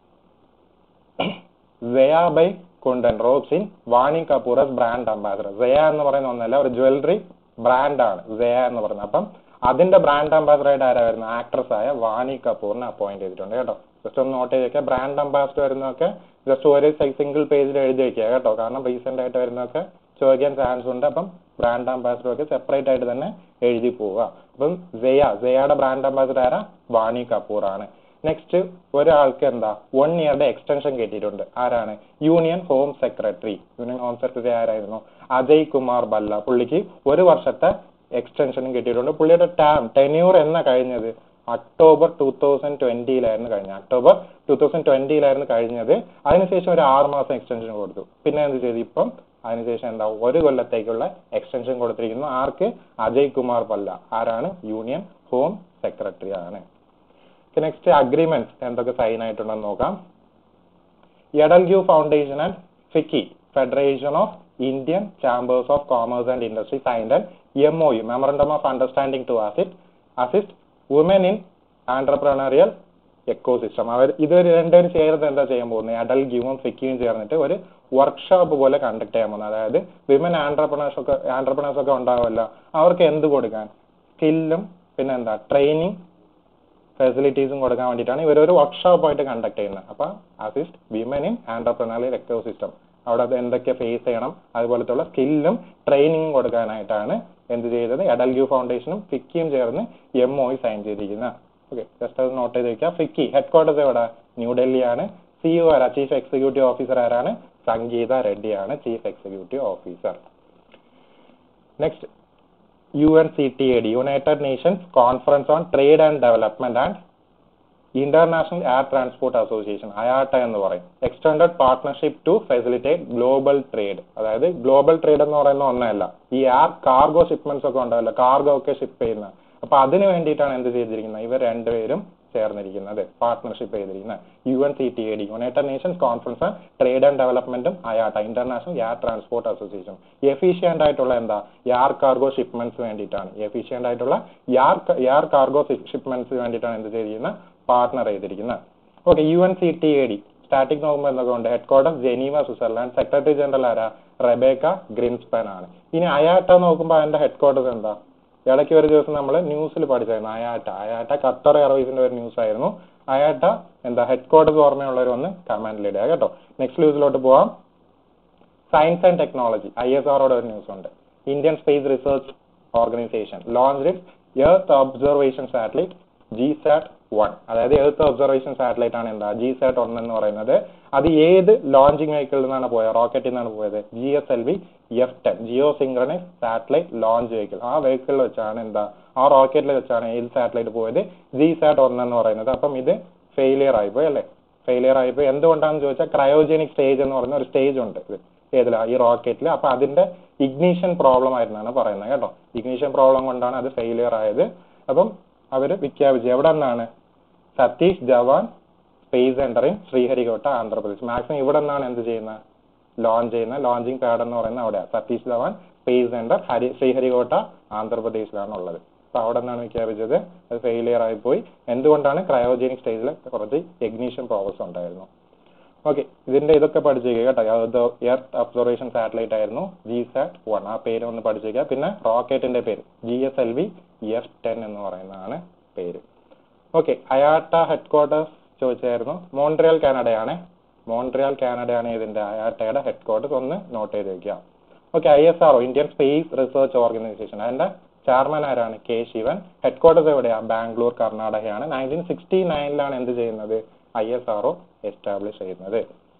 Saaya by Kundan robes in Vaani Kapoor as brand ambassador Saaya എന്ന് പറയുന്ന ഒന്നല്ല ഒരു ജ്വല്ലറി ബ്രാൻഡാണ് സെയ എന്ന് പറയുന്നത് അപ്പം അതിന്റെ ബ്രാൻഡ് അംബാസഡർ ആയിട്ട് ആരാ വരുന്നത് ആക്ട്രസ് ആയ വാണി കപൂറിനെ അപ്പോയിന്റ് ചെയ്തിട്ടുണ്ട് കേട്ടോ ജസ്റ്റ് ഒന്ന് നോട്ട് ചെയ്ത് വെക്കുക ബ്രാൻഡ് അംബാസിഡർ വരുന്നതൊക്കെ ജസ്റ്റ് ഒരു സിംഗിൾ പേജിൽ എഴുതി വെക്കുക കേട്ടോ കാരണം റീസെന്റ് ആയിട്ട് വരുന്നതൊക്കെ ചോദിക്കാൻ ചാൻസ് ഉണ്ട് അപ്പം ബ്രാൻഡ് അംബാസിഡർ ഒക്കെ സെപ്പറേറ്റ് ആയിട്ട് തന്നെ എഴുതി പോവുക അപ്പം സെയ സെയയുടെ ബ്രാൻഡ് അംബാസിഡർ ആരാ വാണി കപൂർ ആണ് നെക്സ്റ്റ് ഒരാൾക്ക് എന്താ വൺ ഇയറുടെ എക്സ്റ്റൻഷൻ കിട്ടിയിട്ടുണ്ട് ആരാണ് union home secretary union home secretary ആരായിരുന്നു അജയ് കുമാർ ബല്ല പുള്ളിക്ക് ഒരു വർഷത്തെ എക്സ്റ്റൻഷനും കിട്ടിയിട്ടുണ്ട് പുള്ളിയുടെ ടാം ടെന്യൂർ എന്ന കഴിഞ്ഞത് ഒക്ടോബർ ടൂ തൗസൻഡ് ട്വന്റിയിലായിരുന്നു കഴിഞ്ഞത് ഒക്ടോബർ ടൂ തൗസൻഡ് ട്വന്റിയിലായിരുന്നു കഴിഞ്ഞത് അതിനുശേഷം ഒരു ആറ് മാസം എക്സ്റ്റൻഷൻ കൊടുത്തു പിന്നെ എന്ത് ചെയ്തു ഇപ്പം അതിനുശേഷം എന്താ ഒരു കൊല്ലത്തേക്കുള്ള എക്സ്റ്റൻഷൻ കൊടുത്തിരിക്കുന്നു ആർക്ക് അജയ് കുമാർ പല്ല ആരാണ് യൂണിയൻ ഹോം സെക്രട്ടറി ആണ് നെക്സ്റ്റ് അഗ്രിമെന്റ് എന്തൊക്കെ സൈൻ ആയിട്ടുണ്ടെന്ന് നോക്കാം EdelGive foundation and FICCI federation of Indian chambers of commerce and industry signed and M O U memorandum of understanding to assist assist woman in entrepreneurial ecosystem അവർ ഇതൊരു രണ്ടുപേരും ചേർന്ന് എന്താ ചെയ്യാൻ പോകുന്നത് അഡൽ ഗിവും ഫിക്കിയും ചേർന്നിട്ട് ഒരു വർക്ക്ഷോപ്പ് പോലെ കണ്ടക്ട് ചെയ്യാൻ പോകുന്നത് അതായത് വിമൻ ആൻട്രപ്രണേഴ്സ് ഒക്കെ ആൻട്രപ്രണേഴ്സ് ഒക്കെ ഉണ്ടാവുമല്ലോ അവർക്ക് എന്ത് കൊടുക്കാൻ സ്കില്ലും പിന്നെ എന്താ ട്രെയിനിങ് ഫെസിലിറ്റീസും കൊടുക്കാൻ വേണ്ടിയിട്ടാണ് ഇവർ ഒരു വർക്ക്ഷോപ്പ് ആയിട്ട് കണ്ടക്ട് ചെയ്യുന്നത് അപ്പൊ assist women in entrepreneurial ecosystem അവിടെ അത് എന്തൊക്കെ ഫേസ് ചെയ്യണം അതുപോലത്തുള്ള സ്കില്ലും ട്രെയിനിങ്ങും കൊടുക്കാനായിട്ടാണ് എന്ത് ചെയ്തത് എഡൽഗ്യൂ ഫൗണ്ടേഷനും ഫിക്കിയും ചേർന്ന് എം ഒ സൈൻ ചെയ്തിരിക്കുന്നത് ഓക്കെ ജസ്റ്റ് അത് നോട്ട് ചെയ്ത് വെക്കുക ഫിക്കി ഹെഡ് ക്വാർട്ടേഴ്സ് എവിടെ ന്യൂഡൽഹിയാണ് സിഇഒ ആരാ ചീഫ് എക്സിക്യൂട്ടീവ് ഓഫീസർ ആരാണ് സംഗീത റെഡ്ഡിയാണ് chief executive officer next U N C T A D united nations conference on trade and development and international air transport association IATA എന്ന് പറയും extended partnership to facilitate global trade അതായത് ഗ്ലോബൽ ട്രേഡ് എന്ന് പറയുന്ന ഒന്നല്ല ഈ എയർ കാർഗോ ഷിപ്മെന്റ്സ് ഒക്കെ ഉണ്ടാവില്ല കാർഗോ ഒക്കെ ഷിപ്പ് ചെയ്യുന്ന അപ്പൊ അതിന് വേണ്ടിയിട്ടാണ് എന്ത് ചെയ്തിരിക്കുന്നത് ഇവർ രണ്ടുപേരും ചേർന്നിരിക്കുന്നത് പാർട്ട്ണർഷിപ്പ് ചെയ്തിരിക്കുന്നത് U N C T A D united nations conference on trade and ഡെവലപ്മെന്റും IATA international air transport association efficient ആയിട്ടുള്ള എന്താ എയർ കാർഗോ ഷിപ്മെന്റ്സ് വേണ്ടിയിട്ടാണ് എഫിഷ്യന്റ് ആയിട്ടുള്ള എയർ എയർ കാർഗോ ഷിപ്മെന്റ്സ് വേണ്ടിയിട്ടാണ് എന്ത് ചെയ്തിരിക്കുന്നത് പാർട്ട്ണർ ചെയ്തിരിക്കുന്നത് okay U N C T A D static നോക്കുമ്പോൾ എന്തൊക്കെ ഉണ്ട് headquarters Geneva Switzerland secretary general ആരാ റെബേക്ക ഗ്രിൻസ്പൻ ആണ് ഇനി അയാട്ട നോക്കുമ്പോൾ അതിന്റെ ഹെഡ് ക്വാർട്ടേഴ്സ് എന്താ ഇടയ്ക്ക് ഒരു ദിവസം നമ്മൾ ന്യൂസിൽ പഠിച്ചായിരുന്നു അയാട്ട അയാട്ട ഖത്തർ എയർവേസിന്റെ ഒരു ന്യൂസ് ആയിരുന്നു അയാട്ട എന്താ ഹെഡ് ക്വാർട്ടേഴ്സ് ഓർമ്മയുള്ളവർ ഒന്ന് കമാൻഡിൽ ഇടുക കേട്ടോ നെക്സ്റ്റ് ന്യൂസിലോട്ട് പോവാം science and technology I S ആറോടെ ഒരു ന്യൂസ് ഉണ്ട് Indian space research organisation launch earth observation satellite G sat one അതായത് എർത്ത് ഒബ്സർവേഷൻ സാറ്റലൈറ്റ് ആണ് എന്താ ജി സാറ്റ് വൺ എന്ന് പറയുന്നത് അത് ഏത് ലോഞ്ചിങ് വെഹിക്കിളിൽ നിന്നാണ് പോയത് റോക്കറ്റിൽ നിന്നാണ് പോയത് G S L V F ten geo synchronise satellite launch vehicle ആ വെഹിക്കിളിൽ വെച്ചാണ് എന്താ ആ റോക്കറ്റിൽ വെച്ചാണ് ഏത് സാറ്റലൈറ്റ് പോയത് ജി സാറ്റ് വൺ എന്ന് പറയുന്നത് അപ്പം ഇത് ഫെയിലിയർ ആയിപ്പോയി അല്ലേ ഫെയിലിയർ ആയിപ്പോയി എന്തുകൊണ്ടാണെന്ന് ചോദിച്ചാൽ ക്രയോജനിക് സ്റ്റേജ് എന്ന് പറയുന്ന ഒരു സ്റ്റേജ് ഉണ്ട് ഇത് ഏതിലാ ഈ റോക്കറ്റിൽ അപ്പൊ അതിന്റെ ഇഗ്നീഷൻ പ്രോബ്ലം ആയിരുന്നാണ് പറയുന്നത് കേട്ടോ ഇഗ്നീഷൻ പ്രോബ്ലം കൊണ്ടാണ് അത് ഫെയിലിയർ ആയത് അപ്പം അവര് വിഖ്യാപിച്ചു എവിടെ നിന്നാണ് Satish Dhawan space centre in Sriharikota Andhra Pradesh maximum ഇവിടെ നിന്നാണ് എന്ത് ചെയ്യുന്നത് ലോഞ്ച് ചെയ്യുന്ന ലോഞ്ചിങ് പാഡ് എന്ന് പറയുന്നത് അവിടെ സതീഷ് ധവാൻ സ്പേസ് സെന്റർ ഹരി ശ്രീഹരികോട്ട ആന്ധ്രാപ്രദേശിലാണ് ഉള്ളത് അപ്പൊ അവിടെ നിന്നാണ് വിഖ്യാപിച്ചത് അത് ഫെയിലിയർ ആയിപ്പോയി എന്തുകൊണ്ടാണ് ക്രയോജനിക് സ്റ്റേജിൽ കുറച്ച് എഗ്നീഷൻ പ്രോസസ് ഉണ്ടായിരുന്നു ഓക്കെ ഇതിന്റെ ഇതൊക്കെ പഠിച്ചേക്കുക കേട്ടോ എർത്ത് ഒബ്സർവേഷൻ സാറ്റലൈറ്റ് ആയിരുന്നു ജി സാറ്റ് വൺ ആ പേര് ഒന്ന് പഠിച്ചേക്കുക പിന്നെ റോക്കറ്റിന്റെ പേര് G S L V F ten എന്ന് പറയുന്നതാണ് പേര് ഓക്കെ അയാട്ട ഹെഡ് ക്വാർട്ടേഴ്സ് ചോദിച്ചായിരുന്നു മോൺട്രിയൽ കാനഡയാണ് മോൺട്രിയൽ കാനഡയാണ് ഇതിന്റെ അയാട്ടയുടെ ഹെഡ് ക്വാർട്ടേഴ്സ് ഒന്ന് നോട്ട് ചെയ്ത് വെക്കുക okay I S R O Indian space research organisation അതിന്റെ ചെയർമാൻ ആരാണ് കെ ശിവൻ ഹെഡ് ക്വാർട്ടേഴ്സ് എവിടെയാ ബാംഗ്ലൂർ കർണാടകയാണ് നയൻറ്റീൻ സിക്സ്റ്റി നയനിലാണ് എന്ത് ചെയ്യുന്നത് ഐ എസ് ആർഒ എസ്റ്റാബ്ലിഷ് ചെയ്യുന്നത്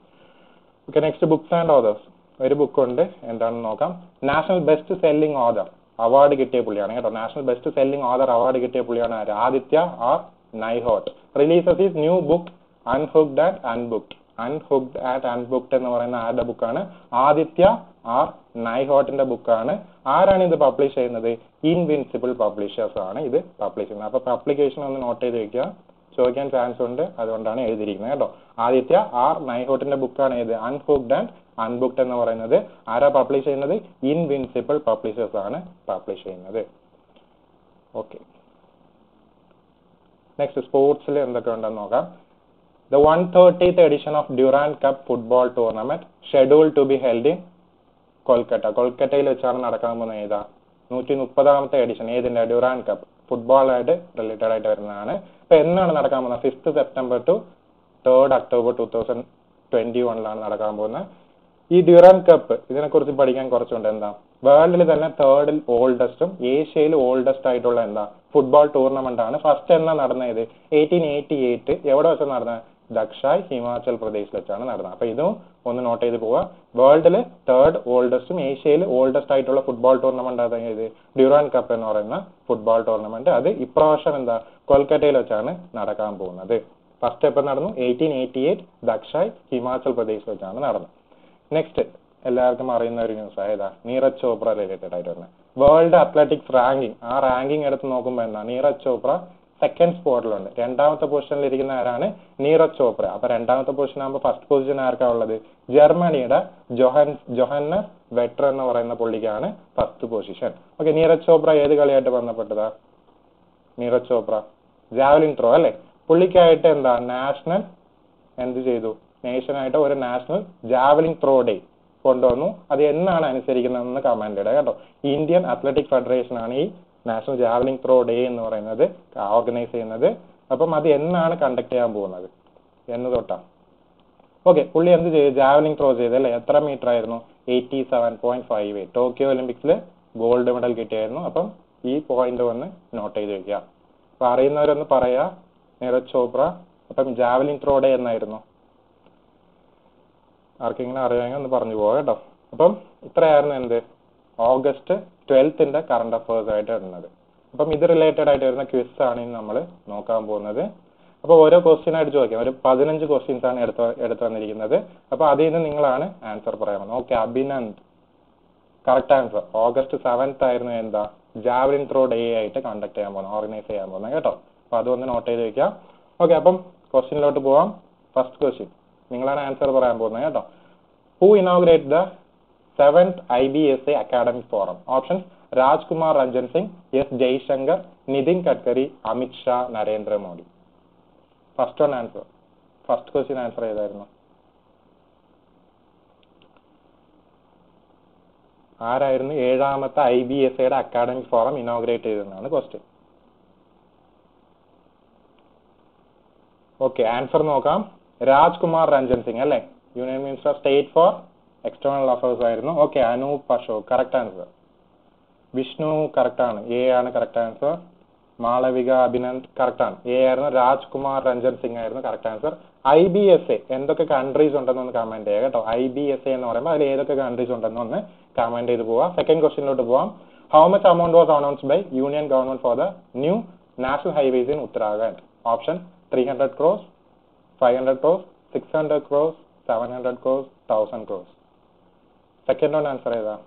okay next books and authors ഒരു ബുക്ക് ഉണ്ട് എന്താണെന്ന് നോക്കാം national best selling author award കിട്ടിയ പുള്ളിയാണ് കേട്ടോ national best selling author award കിട്ടിയ പുള്ളിയാണ് ആര് Aditya R Nighhot releases is new book unhooked and unbooked unhooked and unbooked എന്ന് പറയുന്ന ആരുടെ ബുക്കാണ് ആദിത്യ ആർ നൈഹോട്ടിന്റെ ബുക്കാണ് ആരാണ് ഇത് പബ്ലിഷ് ചെയ്യുന്നത് ഇൻവിൻസിബിൾ പബ്ലിഷേഴ്സ് ആണ് ഇത് പബ്ലിഷ് ചെയ്യുന്നത് അപ്പൊ പബ്ലിക്കേഷൻ ഒന്ന് നോട്ട് ചെയ്ത് വെക്കുക ചോദിക്കാൻ ചാൻസ് ഉണ്ട് അതുകൊണ്ടാണ് എഴുതിയിരിക്കുന്നത് കേട്ടോ ആദിത്യ ആർ നൈഹോട്ടിന്റെ ബുക്കാണ് ഏത് അൺഹുക്ഡ് ആൻഡ് അൺബുക്ഡ് എന്ന് പറയുന്നത് ആരാ പബ്ലിഷ് ചെയ്യുന്നത് ഇൻവിൻസിബിൾ പബ്ലിഷേഴ്സ് ആണ് പബ്ലിഷ് ചെയ്യുന്നത് ഓക്കെ നെക്സ്റ്റ് സ്പോർട്സിൽ എന്തൊക്കെ ഉണ്ടെന്ന് നോക്കാം the one thirtieth edition of Durand cup football tournament schedule to be held in Kolkata കൊൽക്കത്തയിൽ വെച്ചാണ് നടക്കാൻ പോകുന്നത് ഏതാ നൂറ്റി മുപ്പതാമത്തെ എഡിഷൻ ഏതിന്റെ ഡ്യൂറാൻ കപ്പ് ഫുട്ബോളായിട്ട് റിലേറ്റഡ് ആയിട്ട് വരുന്നതാണ് അപ്പൊ എന്നാണ് നടക്കാൻ പോകുന്നത് fifth September to third October two thousand twenty വണ്ണിലാണ് നടക്കാൻ പോകുന്നത് ഈ ഡ്യൂറൻ കപ്പ് ഇതിനെക്കുറിച്ച് പഠിക്കാൻ കുറച്ചുണ്ട് എന്താ വേൾഡിൽ തന്നെ തേർഡ് ഓൾഡസ്റ്റും ഏഷ്യയിൽ ഓൾഡസ്റ്റ് ആയിട്ടുള്ള എന്താ ഫുട്ബോൾ ടൂർണമെന്റ് ആണ് ഫസ്റ്റ് എന്നാ നടന്നത് എയ്റ്റീൻ എയ്റ്റി എയ്റ്റ് എവിടെ വെച്ചാൽ നടന്നത് ദക്ഷായ് ഹിമാചൽ പ്രദേശിൽ വെച്ചാണ് നടന്നത് അപ്പൊ ഇതും ഒന്ന് നോട്ട് ചെയ്ത് പോവുക വേൾഡിൽ തേർഡ് ഓൾഡസ്റ്റും ഏഷ്യയിൽ ഓൾഡസ്റ്റ് ആയിട്ടുള്ള ഫുട്ബോൾ ടൂർണമെന്റ് അതായത് ഡ്യൂറാൻ കപ്പ് എന്ന് പറയുന്ന ഫുട്ബോൾ ടൂർണമെന്റ് അത് ഇപ്രാവശ്യം എന്താ കൊൽക്കത്തയിൽ വെച്ചാണ് നടക്കാൻ പോകുന്നത് ഫസ്റ്റ് എപ്പോൾ നടന്നു eighteen eighty eight Dagshai Himachal പ്രദേശിൽ വെച്ചാണ് നടന്നത് നെക്സ്റ്റ് എല്ലാവർക്കും അറിയുന്ന ഒരു ന്യൂസ് ഏതാ നീരജ് ചോപ്ര റിലേറ്റഡ് ആയിട്ട് വരുന്നത് വേൾഡ് അത്ലറ്റിക്സ് റാങ്കിങ് ആ റാങ്കിങ് എടുത്ത് നോക്കുമ്പോൾ എന്താ നീരജ് ചോപ്ര സെക്കൻഡ് സ്പോട്ടിലുണ്ട് രണ്ടാമത്തെ പൊസിഷനിൽ ഇരിക്കുന്ന ആരാണ് നീരജ് ചോപ്ര അപ്പൊ രണ്ടാമത്തെ പൊസിഷൻ ആകുമ്പോൾ ഫസ്റ്റ് പൊസിഷൻ ആർക്കാ ഉള്ളത് ജർമ്മനിയുടെ ജൊഹൻ ജൊഹന്നസ് വെറ്റർ എന്ന് പറയുന്ന പുള്ളിക്കാണ് first position okay Neeraj Chopra ഏത് കളിയായിട്ട് ബന്ധപ്പെട്ടതാ നീരജ് ചോപ്ര ജാവലിൻ ത്രോ അല്ലേ പുള്ളിക്കായിട്ട് എന്താ നാഷണൽ എന്ത് ചെയ്തു നേഷനായിട്ട് ഒരു നാഷണൽ ജാവലിംഗ് ത്രോ ഡേ കൊണ്ടുവന്നു അത് എന്നാണ് അനുസരിക്കുന്നതെന്ന് കമന്റ് ഇടുക കേട്ടോ ഇന്ത്യൻ അത്ലറ്റിക് ഫെഡറേഷൻ ആണ് ഈ നാഷണൽ ജാവലിംഗ് ത്രോ ഡേ എന്ന് പറയുന്നത് ഓർഗനൈസ് ചെയ്യുന്നത് അപ്പം അത് എന്നാണ് കണ്ടക്ട് ചെയ്യാൻ പോകുന്നത് എന്ന് തൊട്ടാ ഓക്കെ പുള്ളി എന്ത് ചെയ്തു ജാവലിംഗ് ത്രോ ചെയ്ത് അല്ലേ എത്ര മീറ്റർ ആയിരുന്നു eighty seven point five eight Tokyo ഒളിമ്പിക്സിൽ ഗോൾഡ് മെഡൽ കിട്ടിയായിരുന്നു അപ്പം ഈ പോയിന്റ് വന്ന് നോട്ട് ചെയ്ത് വെക്കുക അപ്പൊ അറിയുന്നവരൊന്ന് പറയാ നീരജ് ചോപ്ര അപ്പം ജാവലിംഗ് ത്രോ ഡേ എന്നായിരുന്നു ആർക്കെങ്കിലും അറിയാമെങ്കിൽ ഒന്ന് പറഞ്ഞു പോവാം കേട്ടോ അപ്പം ഇത്രയായിരുന്നു എന്ത് ഓഗസ്റ്റ് ട്വൽത്തിന്റെ കറണ്ട് അഫയേഴ്സ് ആയിട്ട് വരുന്നത് അപ്പം ഇത് റിലേറ്റഡ് ആയിട്ട് വരുന്ന ക്വിസ് ആണ് ഇനി നമ്മൾ നോക്കാൻ പോകുന്നത് അപ്പോൾ ഓരോ ക്വസ്റ്റ്യൻ ആയിട്ട് ചോദിക്കാം ഒരു പതിനഞ്ച് ക്വസ്റ്റ്യൻസ് ആണ് എടുത്ത് എടുത്തു വന്നിരിക്കുന്നത് അപ്പോൾ അതിൽ നിന്ന് നിങ്ങളാണ് ആൻസർ പറയാൻ പോകുന്നത് okay Abhinand correct answer August seventh ആയിരുന്നു എന്താ ജാവലിൻ ത്രോ ഡേ ആയിട്ട് കണ്ടക്ട് ചെയ്യാൻ പോകുന്നത് ഓർഗനൈസ് ചെയ്യാൻ പോകുന്നത് കേട്ടോ അപ്പോൾ അതൊന്ന് നോട്ട് ചെയ്ത് വെക്കാം ഓക്കെ അപ്പം ക്വസ്റ്റ്യനിലോട്ട് പോവാം ഫസ്റ്റ് ക്വസ്റ്റ്യൻ നിങ്ങളാണ് ആൻസർ പറയാൻ പോകുന്നത് കേട്ടോ who inaugurate the seventh I B S A academic forum options Rajkumar Ranjan Singh S Jaishankar Nitin Gadkari Amit Shah Narendra Modi first one answer first question answer ചെയ്തായിരുന്നു ആരായിരുന്നു ഏഴാമത്തെ ഐ ബി എസ് എയുടെ അക്കാഡമിക് ഫോറം ഇനോഗ്രേറ്റ് ചെയ്തതെന്നാണ് ക്വസ്റ്റ്യൻ ഓക്കെ ആൻസർ നോക്കാം രാജ്കുമാർ രഞ്ജൻ സിംഗ് അല്ലേ union minister state for external affairs ആയിരുന്നു okay Anoop Ashok correct answer Vishnu correct ആണ് എ ആണ് correct answer Malavika Abhinand correct ആണ് എ ആയിരുന്നു രാജ്കുമാർ രഞ്ജൻ സിംഗ് ആയിരുന്നു correct answer I B S A എന്തൊക്കെ കൺട്രീസ് ഉണ്ടെന്നൊന്ന് കമന്റ് ചെയ്യുക കേട്ടോ ഐ ബി എസ് എ എന്ന് പറയുമ്പോൾ അതിൽ ഏതൊക്കെ കൺട്രീസ് ഉണ്ടെന്ന് ഒന്ന് കമന്റ് ചെയ്ത് പോവാം സെക്കൻഡ് ക്വസ്റ്റിനിലോട്ട് പോവാം how much amount was announced by union government for the new national highways in Uttarakhand? Option 300 crores, 500 crores, 600 crores, 700 crores, 1000 crores. Second one answer ഏതാ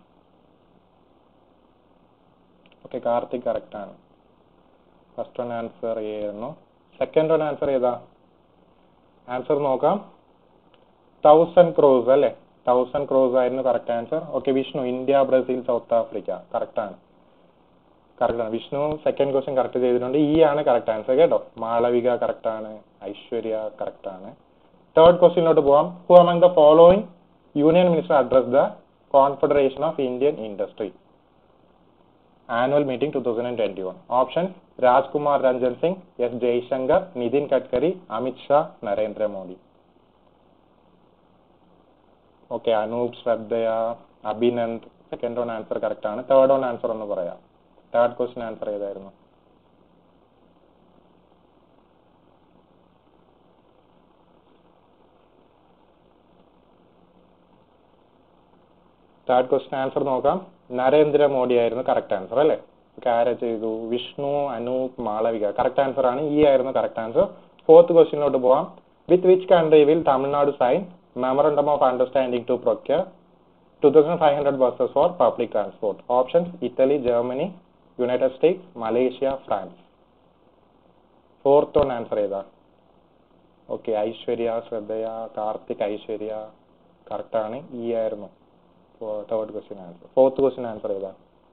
ഓക്കെ കാർത്തിക് കറക്റ്റ് ആണ് ഫസ്റ്റ് വൺ ആൻസർ ആയിരുന്നു സെക്കൻഡ് വൺ ആൻസർ ഏതാ ആൻസർ നോക്കാം തൗസൻഡ് ക്രോസ് അല്ലേ തൗസൻഡ് ക്രോസ് ആയിരുന്നു correct answer okay Vishnu India Brazil South Africa correct ആണ് കറക്റ്റ് ആണ് വിഷ്ണു സെക്കൻഡ് ക്വസ്റ്റ്യൻ കറക്റ്റ് ചെയ്തിട്ടുണ്ട് ഈ ആണ് കറക്റ്റ് ആൻസർ കേട്ടോ മാളവിക കറക്റ്റ് ആണ് ഐശ്വര്യ കറക്റ്റ് ആണ് തേർഡ് ക്വസ്റ്റ്യനിലോട്ട് പോവാം who among the following union minister address the confederation of Indian industry annual meeting two thousand twenty one option Rajkumar Ranjan Singh S Jaishankar Nitin Gadkari Amit Shah Narendra Modi okay Anoop Shraddha Abhinand second one answer correct ആണ് തേർഡ് വൺ ആൻസർ ഒന്ന് പറയാം തേർഡ് ക്വസ്റ്റ്യൻ ആൻസർ ഏതായിരുന്നു തേർഡ് ക്വസ്റ്റ്യൻ ആൻസർ നോക്കാം നരേന്ദ്രമോദി ആയിരുന്നു കറക്റ്റ് ആൻസർ അല്ലേ ഓക്കെ ആരാ ചെയ്തു വിഷ്ണു അനൂപ് മാളവിക കറക്റ്റ് ആൻസർ ആണ് ഈ ആയിരുന്നു കറക്റ്റ് ആൻസർ ഫോർത്ത് ക്വസ്റ്റ്യനിലോട്ട് പോവാം with which country will Tamil Nadu sign memorandum of understanding to procure two thousand five hundred buses for public transport options Italy Germany United States Malaysia France fourth one answer ഏതാ ഓക്കെ ഐശ്വര്യ ശ്രദ്ധയ കാർത്തിക് ഐശ്വര്യ കറക്റ്റ് ആണ് ഈ ആയിരുന്നു third question answer fourth question answer ഏതാ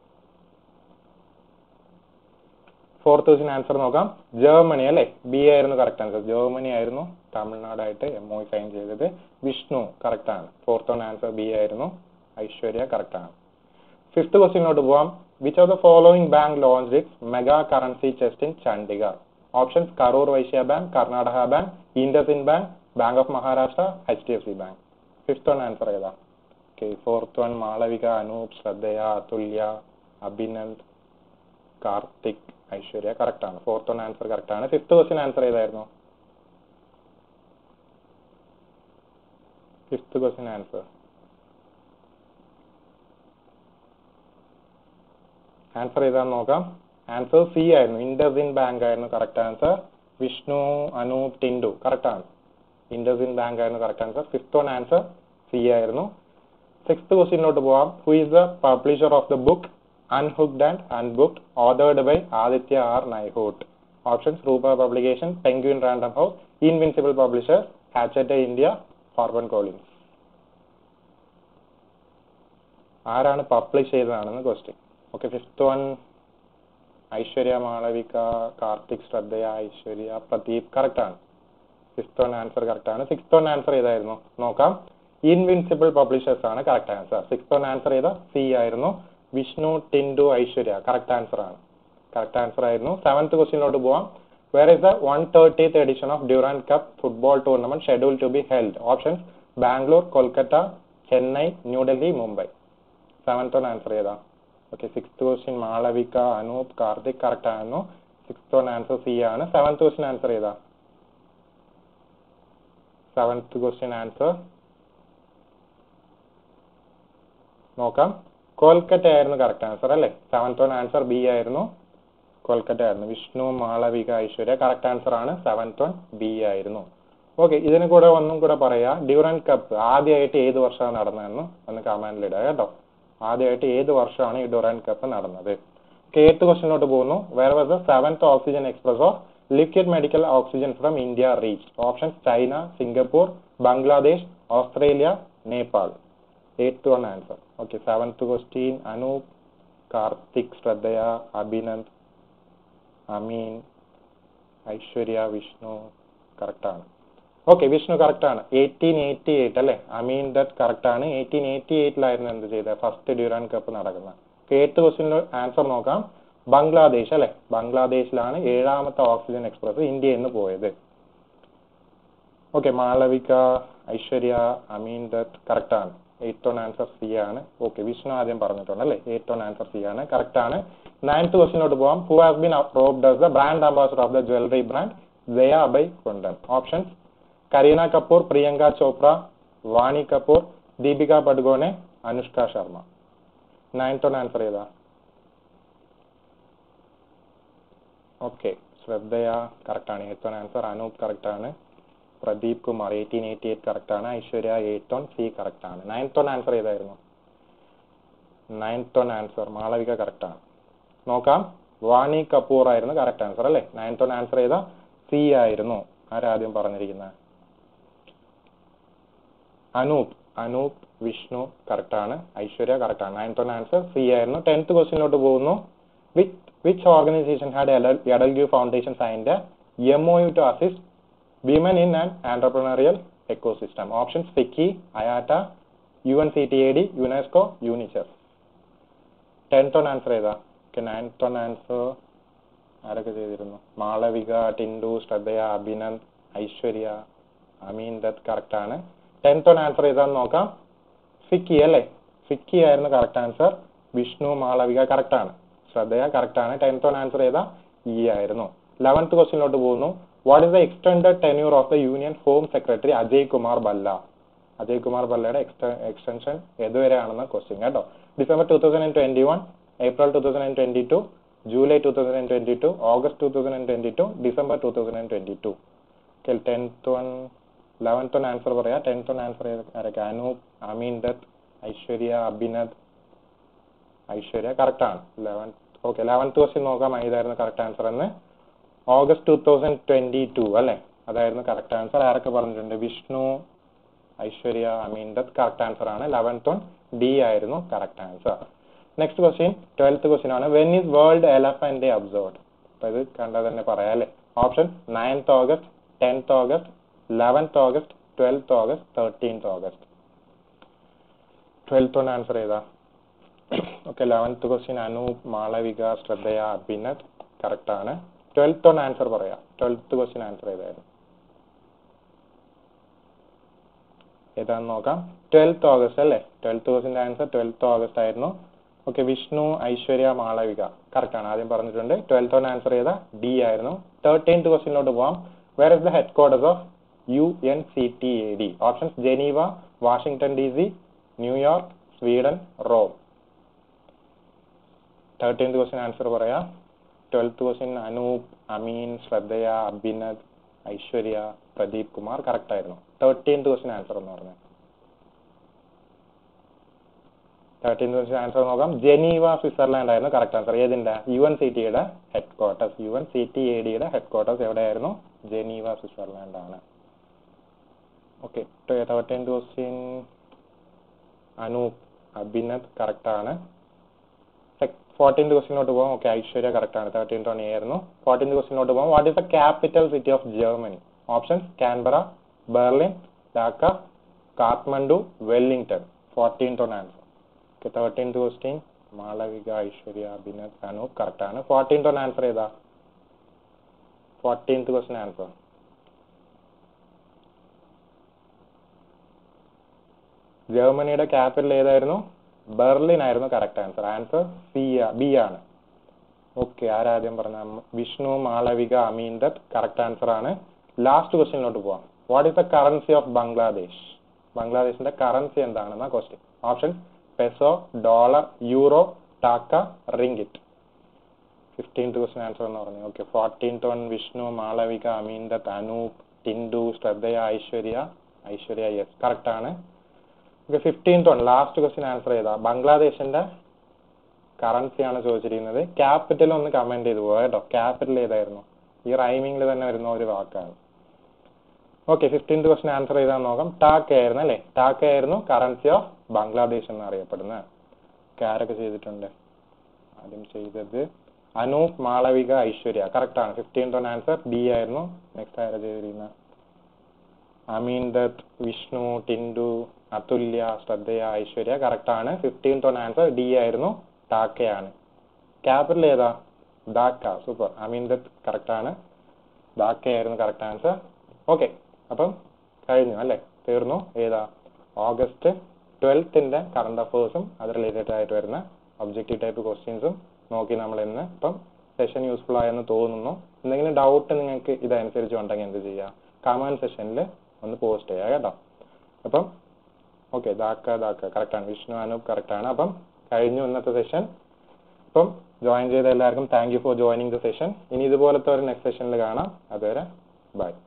ഫോർത്ത് ക്വസ്റ്റ്യൻ ആൻസർ നോക്കാം ജർമ്മനി അല്ലേ ബി ആയിരുന്നു കറക്റ്റ് ആൻസർ ജർമ്മനി ആയിരുന്നു തമിഴ്നാടായിട്ട് എം ഒ സൈൻ ചെയ്തത് വിഷ്ണു കറക്റ്റ് ആണ് ഫോർത്ത് വൺ ആൻസർ ബി ആയിരുന്നു ഐശ്വര്യ കറക്റ്റ് ആണ് ഫിഫ്ത്ത് ക്വസ്റ്റ്യനിലോട്ട് പോവാം which of the following bank launch its mega currency chest in Chandigarh options Karur Vysya bank Karnataka bank IndusInd bank bank of Maharashtra H D F C bank fifth one answer ഏതാ okay fourth one Malavika Anoop Shraddha Athulya Abhinand Karthik Aishwarya correct ആണ് ഫോർത്ത് വൺ ആൻസർ കറക്റ്റ് ആണ് ഫിഫ്ത്ത് ക്വസ്റ്റ്യൻ ആൻസർ ഏതായിരുന്നു ഫിഫ്ത്ത് ക്വസ്റ്റ്യൻ ആൻസർ ആൻസർ ഏതാന്ന് നോക്കാം ആൻസർ സി ആയിരുന്നു ഇൻഡസിൻ ബാങ്ക് ആയിരുന്നു correct answer Vishnu Anoop Tindu correct ആണ് ഇൻഡസിൻ ബാങ്ക് ആയിരുന്നു correct answer fifth one answer C ആയിരുന്നു സിക്സ്ത് ക്വസ്റ്റ്യനിലോട്ട് പോവാം who is the publisher of the book unhooked and unbooked authored by Aditya R Nighhot options Rupa publication Penguin Random House invincible publishers Hachette India Harper Collins ആരാണ് പബ്ലിഷ് ചെയ്തതാണെന്ന് question okay fifth one Aishwarya Malavika Karthik Shraddha Aishwarya Pradeep correct ആണ് ഫിഫ്ത്ത് വൺ ആൻസർ കറക്റ്റ് ആണ് സിക്സ്ത് വൺ ആൻസർ ഏതായിരുന്നു നോക്കാം ഇൻവിൻസിബിൾ പബ്ലിഷേഴ്സ് ആണ് correct answer sixth one answer ചെയ്ത സി ആയിരുന്നു വിഷ്ണു ടിൻഡു ഐശ്വര്യ കറക്റ്റ് ആൻസർ ആണ് കറക്റ്റ് ആൻസർ ആയിരുന്നു സെവൻത്ത് ക്വസ്റ്റ്യനിലോട്ട് പോവാം where is the one thirtieth edition of Durand cup football tournament schedule to be held options Bangalore Kolkata Chennai New Delhi Mumbai seventh one answer ചെയ്താ okay sixth question Malavika Anoop Karthik correct ആയിരുന്നു സിക്സ്ത് വൺ ആൻസർ സി ആണ് സെവൻത്ത് ക്വസ്റ്റ്യൻ ആൻസർ ചെയ്താ സെവൻത്ത് ക്വസ്റ്റ്യൻ ആൻസർ നോക്കാം കൊൽക്കത്ത ആയിരുന്നു കറക്റ്റ് ആൻസർ അല്ലേ സെവൻത്ത് വൺ ആൻസർ ബി ആയിരുന്നു കൊൽക്കത്ത ആയിരുന്നു വിഷ്ണു മാളവിക ഐശ്വര്യ കറക്റ്റ് ആൻസർ ആണ് സെവൻത്ത് വൺ ബി ആയിരുന്നു ഓക്കെ ഇതിന് കൂടെ ഒന്നും കൂടെ പറയാ ഡ്യൂറൻ കപ്പ് ആദ്യമായിട്ട് ഏത് വർഷമാണ് നടന്നതെന്ന് ഒന്ന് കമാൻഡിൽ ഇടുക കേട്ടോ ആദ്യമായിട്ട് ഏത് വർഷമാണ് ഈ ഡ്യൂറൻ കപ്പ് നടന്നത് എയ്ത്ത് ക്വസ്റ്റിനോട്ട് പോകുന്നു where was the seventh oxygen express of liquid medical oxygen from India reach options China Singapore Bangladesh Australia Nepal eighth one answer okay seventh question Anoop Karthik Shraddha Abhinand Ameen Aishwarya Vishnu correct ആണ് ഓക്കെ വിഷ്ണു കറക്റ്റ് ആണ് എയ്റ്റീൻ എയ്റ്റി എയ്റ്റ് അല്ലേ അമീൻ ദത്ത് കറക്റ്റ് ആണ് എയ്റ്റീൻ എയ്റ്റി എയ്റ്റിലായിരുന്നു എന്ത് ചെയ്തത് ഫസ്റ്റ് ഡ്യൂറാൻ കപ്പ് നടക്കുന്നത് എയ്ത്ത് ക്വസ്റ്റിൻ്റെ ആൻസർ നോക്കാം ബംഗ്ലാദേശ് അല്ലെ ബംഗ്ലാദേശിലാണ് ഏഴാമത്തെ ഓക്സിജൻ എക്സ്പ്രസ് ഇന്ത്യയിൽ നിന്ന് പോയത് ഓക്കെ മാളവിക ഐശ്വര്യ അമീൻ ദത്ത് കറക്റ്റ് ആണ് എയ്റ്റ് ഓൺ ആൻസർ സി ആണ് ഓക്കെ വിഷ്ണു ആദ്യം പറഞ്ഞിട്ടുണ്ട് അല്ലേ എയ്റ്റ് ഓൺ ആൻസർ സി ആണ് കറക്റ്റ് ആണ് നയൻത്ത് ക്വസ്റ്റിനോട്ട് പോവാം who has been roped as the brand ambassador of the jewellery brand Daya by Kundan options Kareena Kapoor Priyanka Chopra Vani Kapoor Deepika Padukone Anushka Sharma ninth one answer ചെയ്താ ഓക്കെ ശ്രദ്ധയ കറക്റ്റ് ആണ് eighth one answer Anoop correct ആണ് Pradeep Kumar eighteen eighty eight correct ആണ് Aishwarya eighth one C correct ആണ് നയൻത്ത് ഓൺ ആൻസർ ഏതായിരുന്നു ninth one answer Malavika correct ആണ് നോക്കാം വാണി കപൂർ ആയിരുന്നു കറക്റ്റ് ആൻസർ അല്ലേ നയൻത്ത് ഓൺ ആൻസർ ചെയ്ത സി ആയിരുന്നു ആരാദ്യം പറഞ്ഞിരിക്കുന്നത് അനൂപ് അനൂപ് വിഷ്ണു കറക്റ്റ് ആണ് ഐശ്വര്യ കറക്റ്റ് ആണ് നയൻത്ത് ഓൺ ആൻസർ സി ആയിരുന്നു ടെൻത്ത് ക്വസ്റ്റിനിലോട്ട് പോകുന്നു which which organisation had Edelgive foundation signed M O U to assist women in and ആൻറ്റർപ്രണറിയൽ ecosystem options FICCI IATA U N C T A D UNESCO UNICEF tenth one answer ഏതാ ഓക്കെ നയൻത്ത് ഓൺ ആൻസർ ആരൊക്കെ ചെയ്തിരുന്നു മാളവിക ടിൻഡു ശ്രദ്ധയ അഭിനന്ദ് ഐശ്വര്യ അമീൻ ദത്ത് കറക്റ്റ് ആണ് ടെൻത്ത് ഓൺ ആൻസർ ഏതാന്ന് നോക്കാം ഫിക്കി അല്ലേ ഫിക്കി ആയിരുന്നു correct answer Vishnu Malavika correct ആണ് ശ്രദ്ധയ കറക്റ്റ് ആണ് ടെൻത്ത് ഓൺ ആൻസർ ഏതാ ഇ ആയിരുന്നു ലെവൻത്ത് ക്വസ്റ്റിനിലോട്ട് പോകുന്നു what is the extended tenure of the union home secretary Ajay Kumar Bhalla Ajay Kumar ബല്ലയുടെ എക്സ്റ്റൻഷൻ ഏതുവരെയാണെന്ന് ക്വസ്റ്റ്യൻ കേട്ടോ December two thousand and twenty one April two thousand and twenty two July two thousand and twenty two August two thousand and twenty two December two thousand and twenty two okay tenth one eleventh one answer പറയാം ടെൻത്ത് വൺ ആൻസർ ആരൊക്കെ അനൂപ് അമീൻ ദത്ത് ഐശ്വര്യ അഭിനന്ദ് ഐശ്വര്യ കറക്റ്റ് ആണ് ലെവൻത്ത് ഓക്കെ ലെവൻത്ത് ക്വസ്റ്റ്യൻ നോക്കാം ഏതായിരുന്നു കറക്റ്റ് ആൻസർ എന്ന് August two thousand twenty two അല്ലേ അതായിരുന്നു കറക്റ്റ് ആൻസർ ആരൊക്കെ പറഞ്ഞിട്ടുണ്ട് വിഷ്ണു ഐശ്വര്യ അമീൻ ദത്ത് കറക്റ്റ് ആൻസർ ആണ് ലെവൻത്ത് വൺ ഡി ആയിരുന്നു correct answer next question twelfth question ആണ് when is world elephant day observed അപ്പൊ ഇത് കണ്ടാൽ തന്നെ പറയാം അല്ലേ option ninth August tenth August eleventh August twelfth August thirteenth August twelfth one answer ചെയ്താ okay eleventh question Anoop Malavika Shraddha Abhinand correct ആണ് ട്വൽത്ത് വൺ ആൻസർ പറയാം ട്വൽത്ത് ക്വസ്റ്റ്യൻ ആൻസർ ചെയ്തായിരുന്നു ഏതാന്ന് നോക്കാം ട്വൽത്ത് ഓഗസ്റ്റ് അല്ലേ ട്വൽത്ത് ക്വസ്റ്റിന്റെ ആൻസർ ട്വൽത്ത് ഓഗസ്റ്റ് ആയിരുന്നു ഓക്കെ വിഷ്ണു ഐശ്വര്യ മാളവിക കറക്റ്റ് ആണ് ആദ്യം പറഞ്ഞിട്ടുണ്ട് ട്വൽത്ത് ഓൺ ആൻസർ ചെയ്ത ഡി ആയിരുന്നു തേർട്ടീൻത്ത് ക്വസ്റ്റിനോട്ട് പോവാം where is the headquarters of U N C T A D options Geneva Washington D C New York Sweden Rome thirteenth question answer പറയാം twelfth question Anoop Ameen Shraddha Abhinand Aishwarya Pradeep Kumar correct ആയിരുന്നു തേർട്ടീൻത് ക്വസ്റ്റ്യൻ ആൻസർ എന്ന് പറഞ്ഞത് തേർട്ടീൻത് ക്വസ്റ്റ്യൻ ആൻസർ നോക്കാം ജനീവ സ്വിറ്റ്സർലാൻഡ് ആയിരുന്നു കറക്റ്റ് ആൻസർ ഏതിന്റെ യു എൻ സി ടിയുടെ headquarters U N C T A ഡിയുടെ ഹെഡ് ക്വാർട്ടേഴ്സ് എവിടെയായിരുന്നു ജനീവ സ്വിറ്റ്സർലാൻഡ് ആണ് okay thirteenth question Anoop Abhinand correct ആണ് ഫോർട്ടീൻത് ക്വസ്റ്റിനോട്ട് പോകാം ഓക്കെ ഐശ്വര്യ കറക്റ്റ് ആണ് തേർട്ടീൻ ടോൺ ആയിരുന്നു ഫോർട്ടീൻത് ക്വസ്റ്റിനോട്ട് പോകാം what is the capital city of Germany options Canberra Berlin Dhaka Kathmandu Wellington fourteenth one answer okay thirteenth question Malavika Aishwarya Abhinand Anoop correct ആണ് ഫോർട്ടീൻ ടോൺ ആൻസർ ഏതാ ഫോർട്ടീൻത് ക്വസ്റ്റ്യൻ ആൻസർ ജർമ്മനിയുടെ ക്യാപിറ്റൽ ഏതായിരുന്നു ബെർലിൻ ആയിരുന്നു correct answer answer C B ആണ് ഓക്കെ ആരാദ്യം പറഞ്ഞ വിഷ്ണു മാളവിക അമീൻ ദത്ത് കറക്റ്റ് ആൻസർ ആണ് ലാസ്റ്റ് ക്വസ്റ്റ്യനിലോട്ട് പോവാം what is the currency of Bangladesh ബംഗ്ലാദേശിന്റെ കറൻസി എന്താണെന്ന question option peso dollar euro taka ringgit fifteenth question answer എന്ന് പറഞ്ഞു okay fourteenth one Vishnu Malavika Ameen Dutt Anoop Tindu Shraddha Aishwarya Aishwarya yes correct ആണ് okay fifteenth one last question answer ചെയ്താ ബംഗ്ലാദേശിന്റെ കറൻസി ആണ് ചോദിച്ചിരിക്കുന്നത് ക്യാപിറ്റൽ ഒന്ന് കമന്റ് ചെയ്ത് പോവാ കേട്ടോ ക്യാപിറ്റൽ ഏതായിരുന്നു ഈ റൈമിംഗിൽ തന്നെ വരുന്ന ഒരു വാക്കാണ് ഓക്കെ ഫിഫ്റ്റീൻത് ക്വസ്റ്റ്യൻ ആൻസർ ചെയ്താൽ നോക്കാം ടാക്ക ആയിരുന്നു അല്ലേ ടാക്ക ആയിരുന്നു കറൻസി ഓഫ് ബംഗ്ലാദേശ് എന്ന് അറിയപ്പെടുന്നത് ഓക്കെ ആരൊക്കെ ചെയ്തിട്ടുണ്ട് ആദ്യം ചെയ്തത് അനൂപ് മാളവിക ഐശ്വര്യ കറക്റ്റ് ആണ് ഫിഫ്റ്റീൻത് വൺ ആൻസർ ഡി ആയിരുന്നു നെക്സ്റ്റ് ആരാ ചെയ്തിരിക്കുന്നത് അമീൻ ദത്ത് വിഷ്ണു ടിൻഡു അതുല്യ ശ്രദ്ധയ ഐശ്വര്യ കറക്റ്റ് ആണ് ഫിഫ്റ്റീൻ ടോൺ ആൻസർ ഡി ആയിരുന്നു ടാക്കയാണ് ക്യാപിറ്റൽ ഏതാ ദാക്ക സൂപ്പർ അമീൻ ദത്ത് കറക്റ്റ് ആണ് ദാക്കയായിരുന്നു കറക്റ്റ് ആൻസർ ഓക്കെ അപ്പം കഴിഞ്ഞു അല്ലേ തീർന്നു ഏതാ ഓഗസ്റ്റ് ട്വൽത്തിന്റെ കറണ്ട് അഫേഴ്സും അത് റിലേറ്റഡ് ആയിട്ട് വരുന്ന ഒബ്ജക്റ്റീവ് ടൈപ്പ് ക്വസ്റ്റ്യൻസും നോക്കി നമ്മൾ ഇന്ന് ഇപ്പം സെഷൻ യൂസ്ഫുൾ ആയെന്ന് തോന്നുന്നു എന്തെങ്കിലും ഡൗട്ട് നിങ്ങൾക്ക് ഇതനുസരിച്ച് ഉണ്ടെങ്കിൽ എന്ത് ചെയ്യുക കമന്റ് സെഷനിൽ ഒന്ന് പോസ്റ്റ് ചെയ്യുക കേട്ടോ അപ്പം ഓക്കെ ദാക്ക ദാക്ക കറക്റ്റ് ആണ് വിഷ്ണു അനൂപ് കറക്റ്റ് ആണ് അപ്പം കഴിഞ്ഞു ഇന്നത്തെ സെഷൻ അപ്പം ജോയിൻ ചെയ്ത എല്ലാവർക്കും thank you for joining the session ഇനി ഇതുപോലത്തെ ഒരു നെക്സ്റ്റ് സെഷനിൽ കാണാം അതുവരെ ബൈ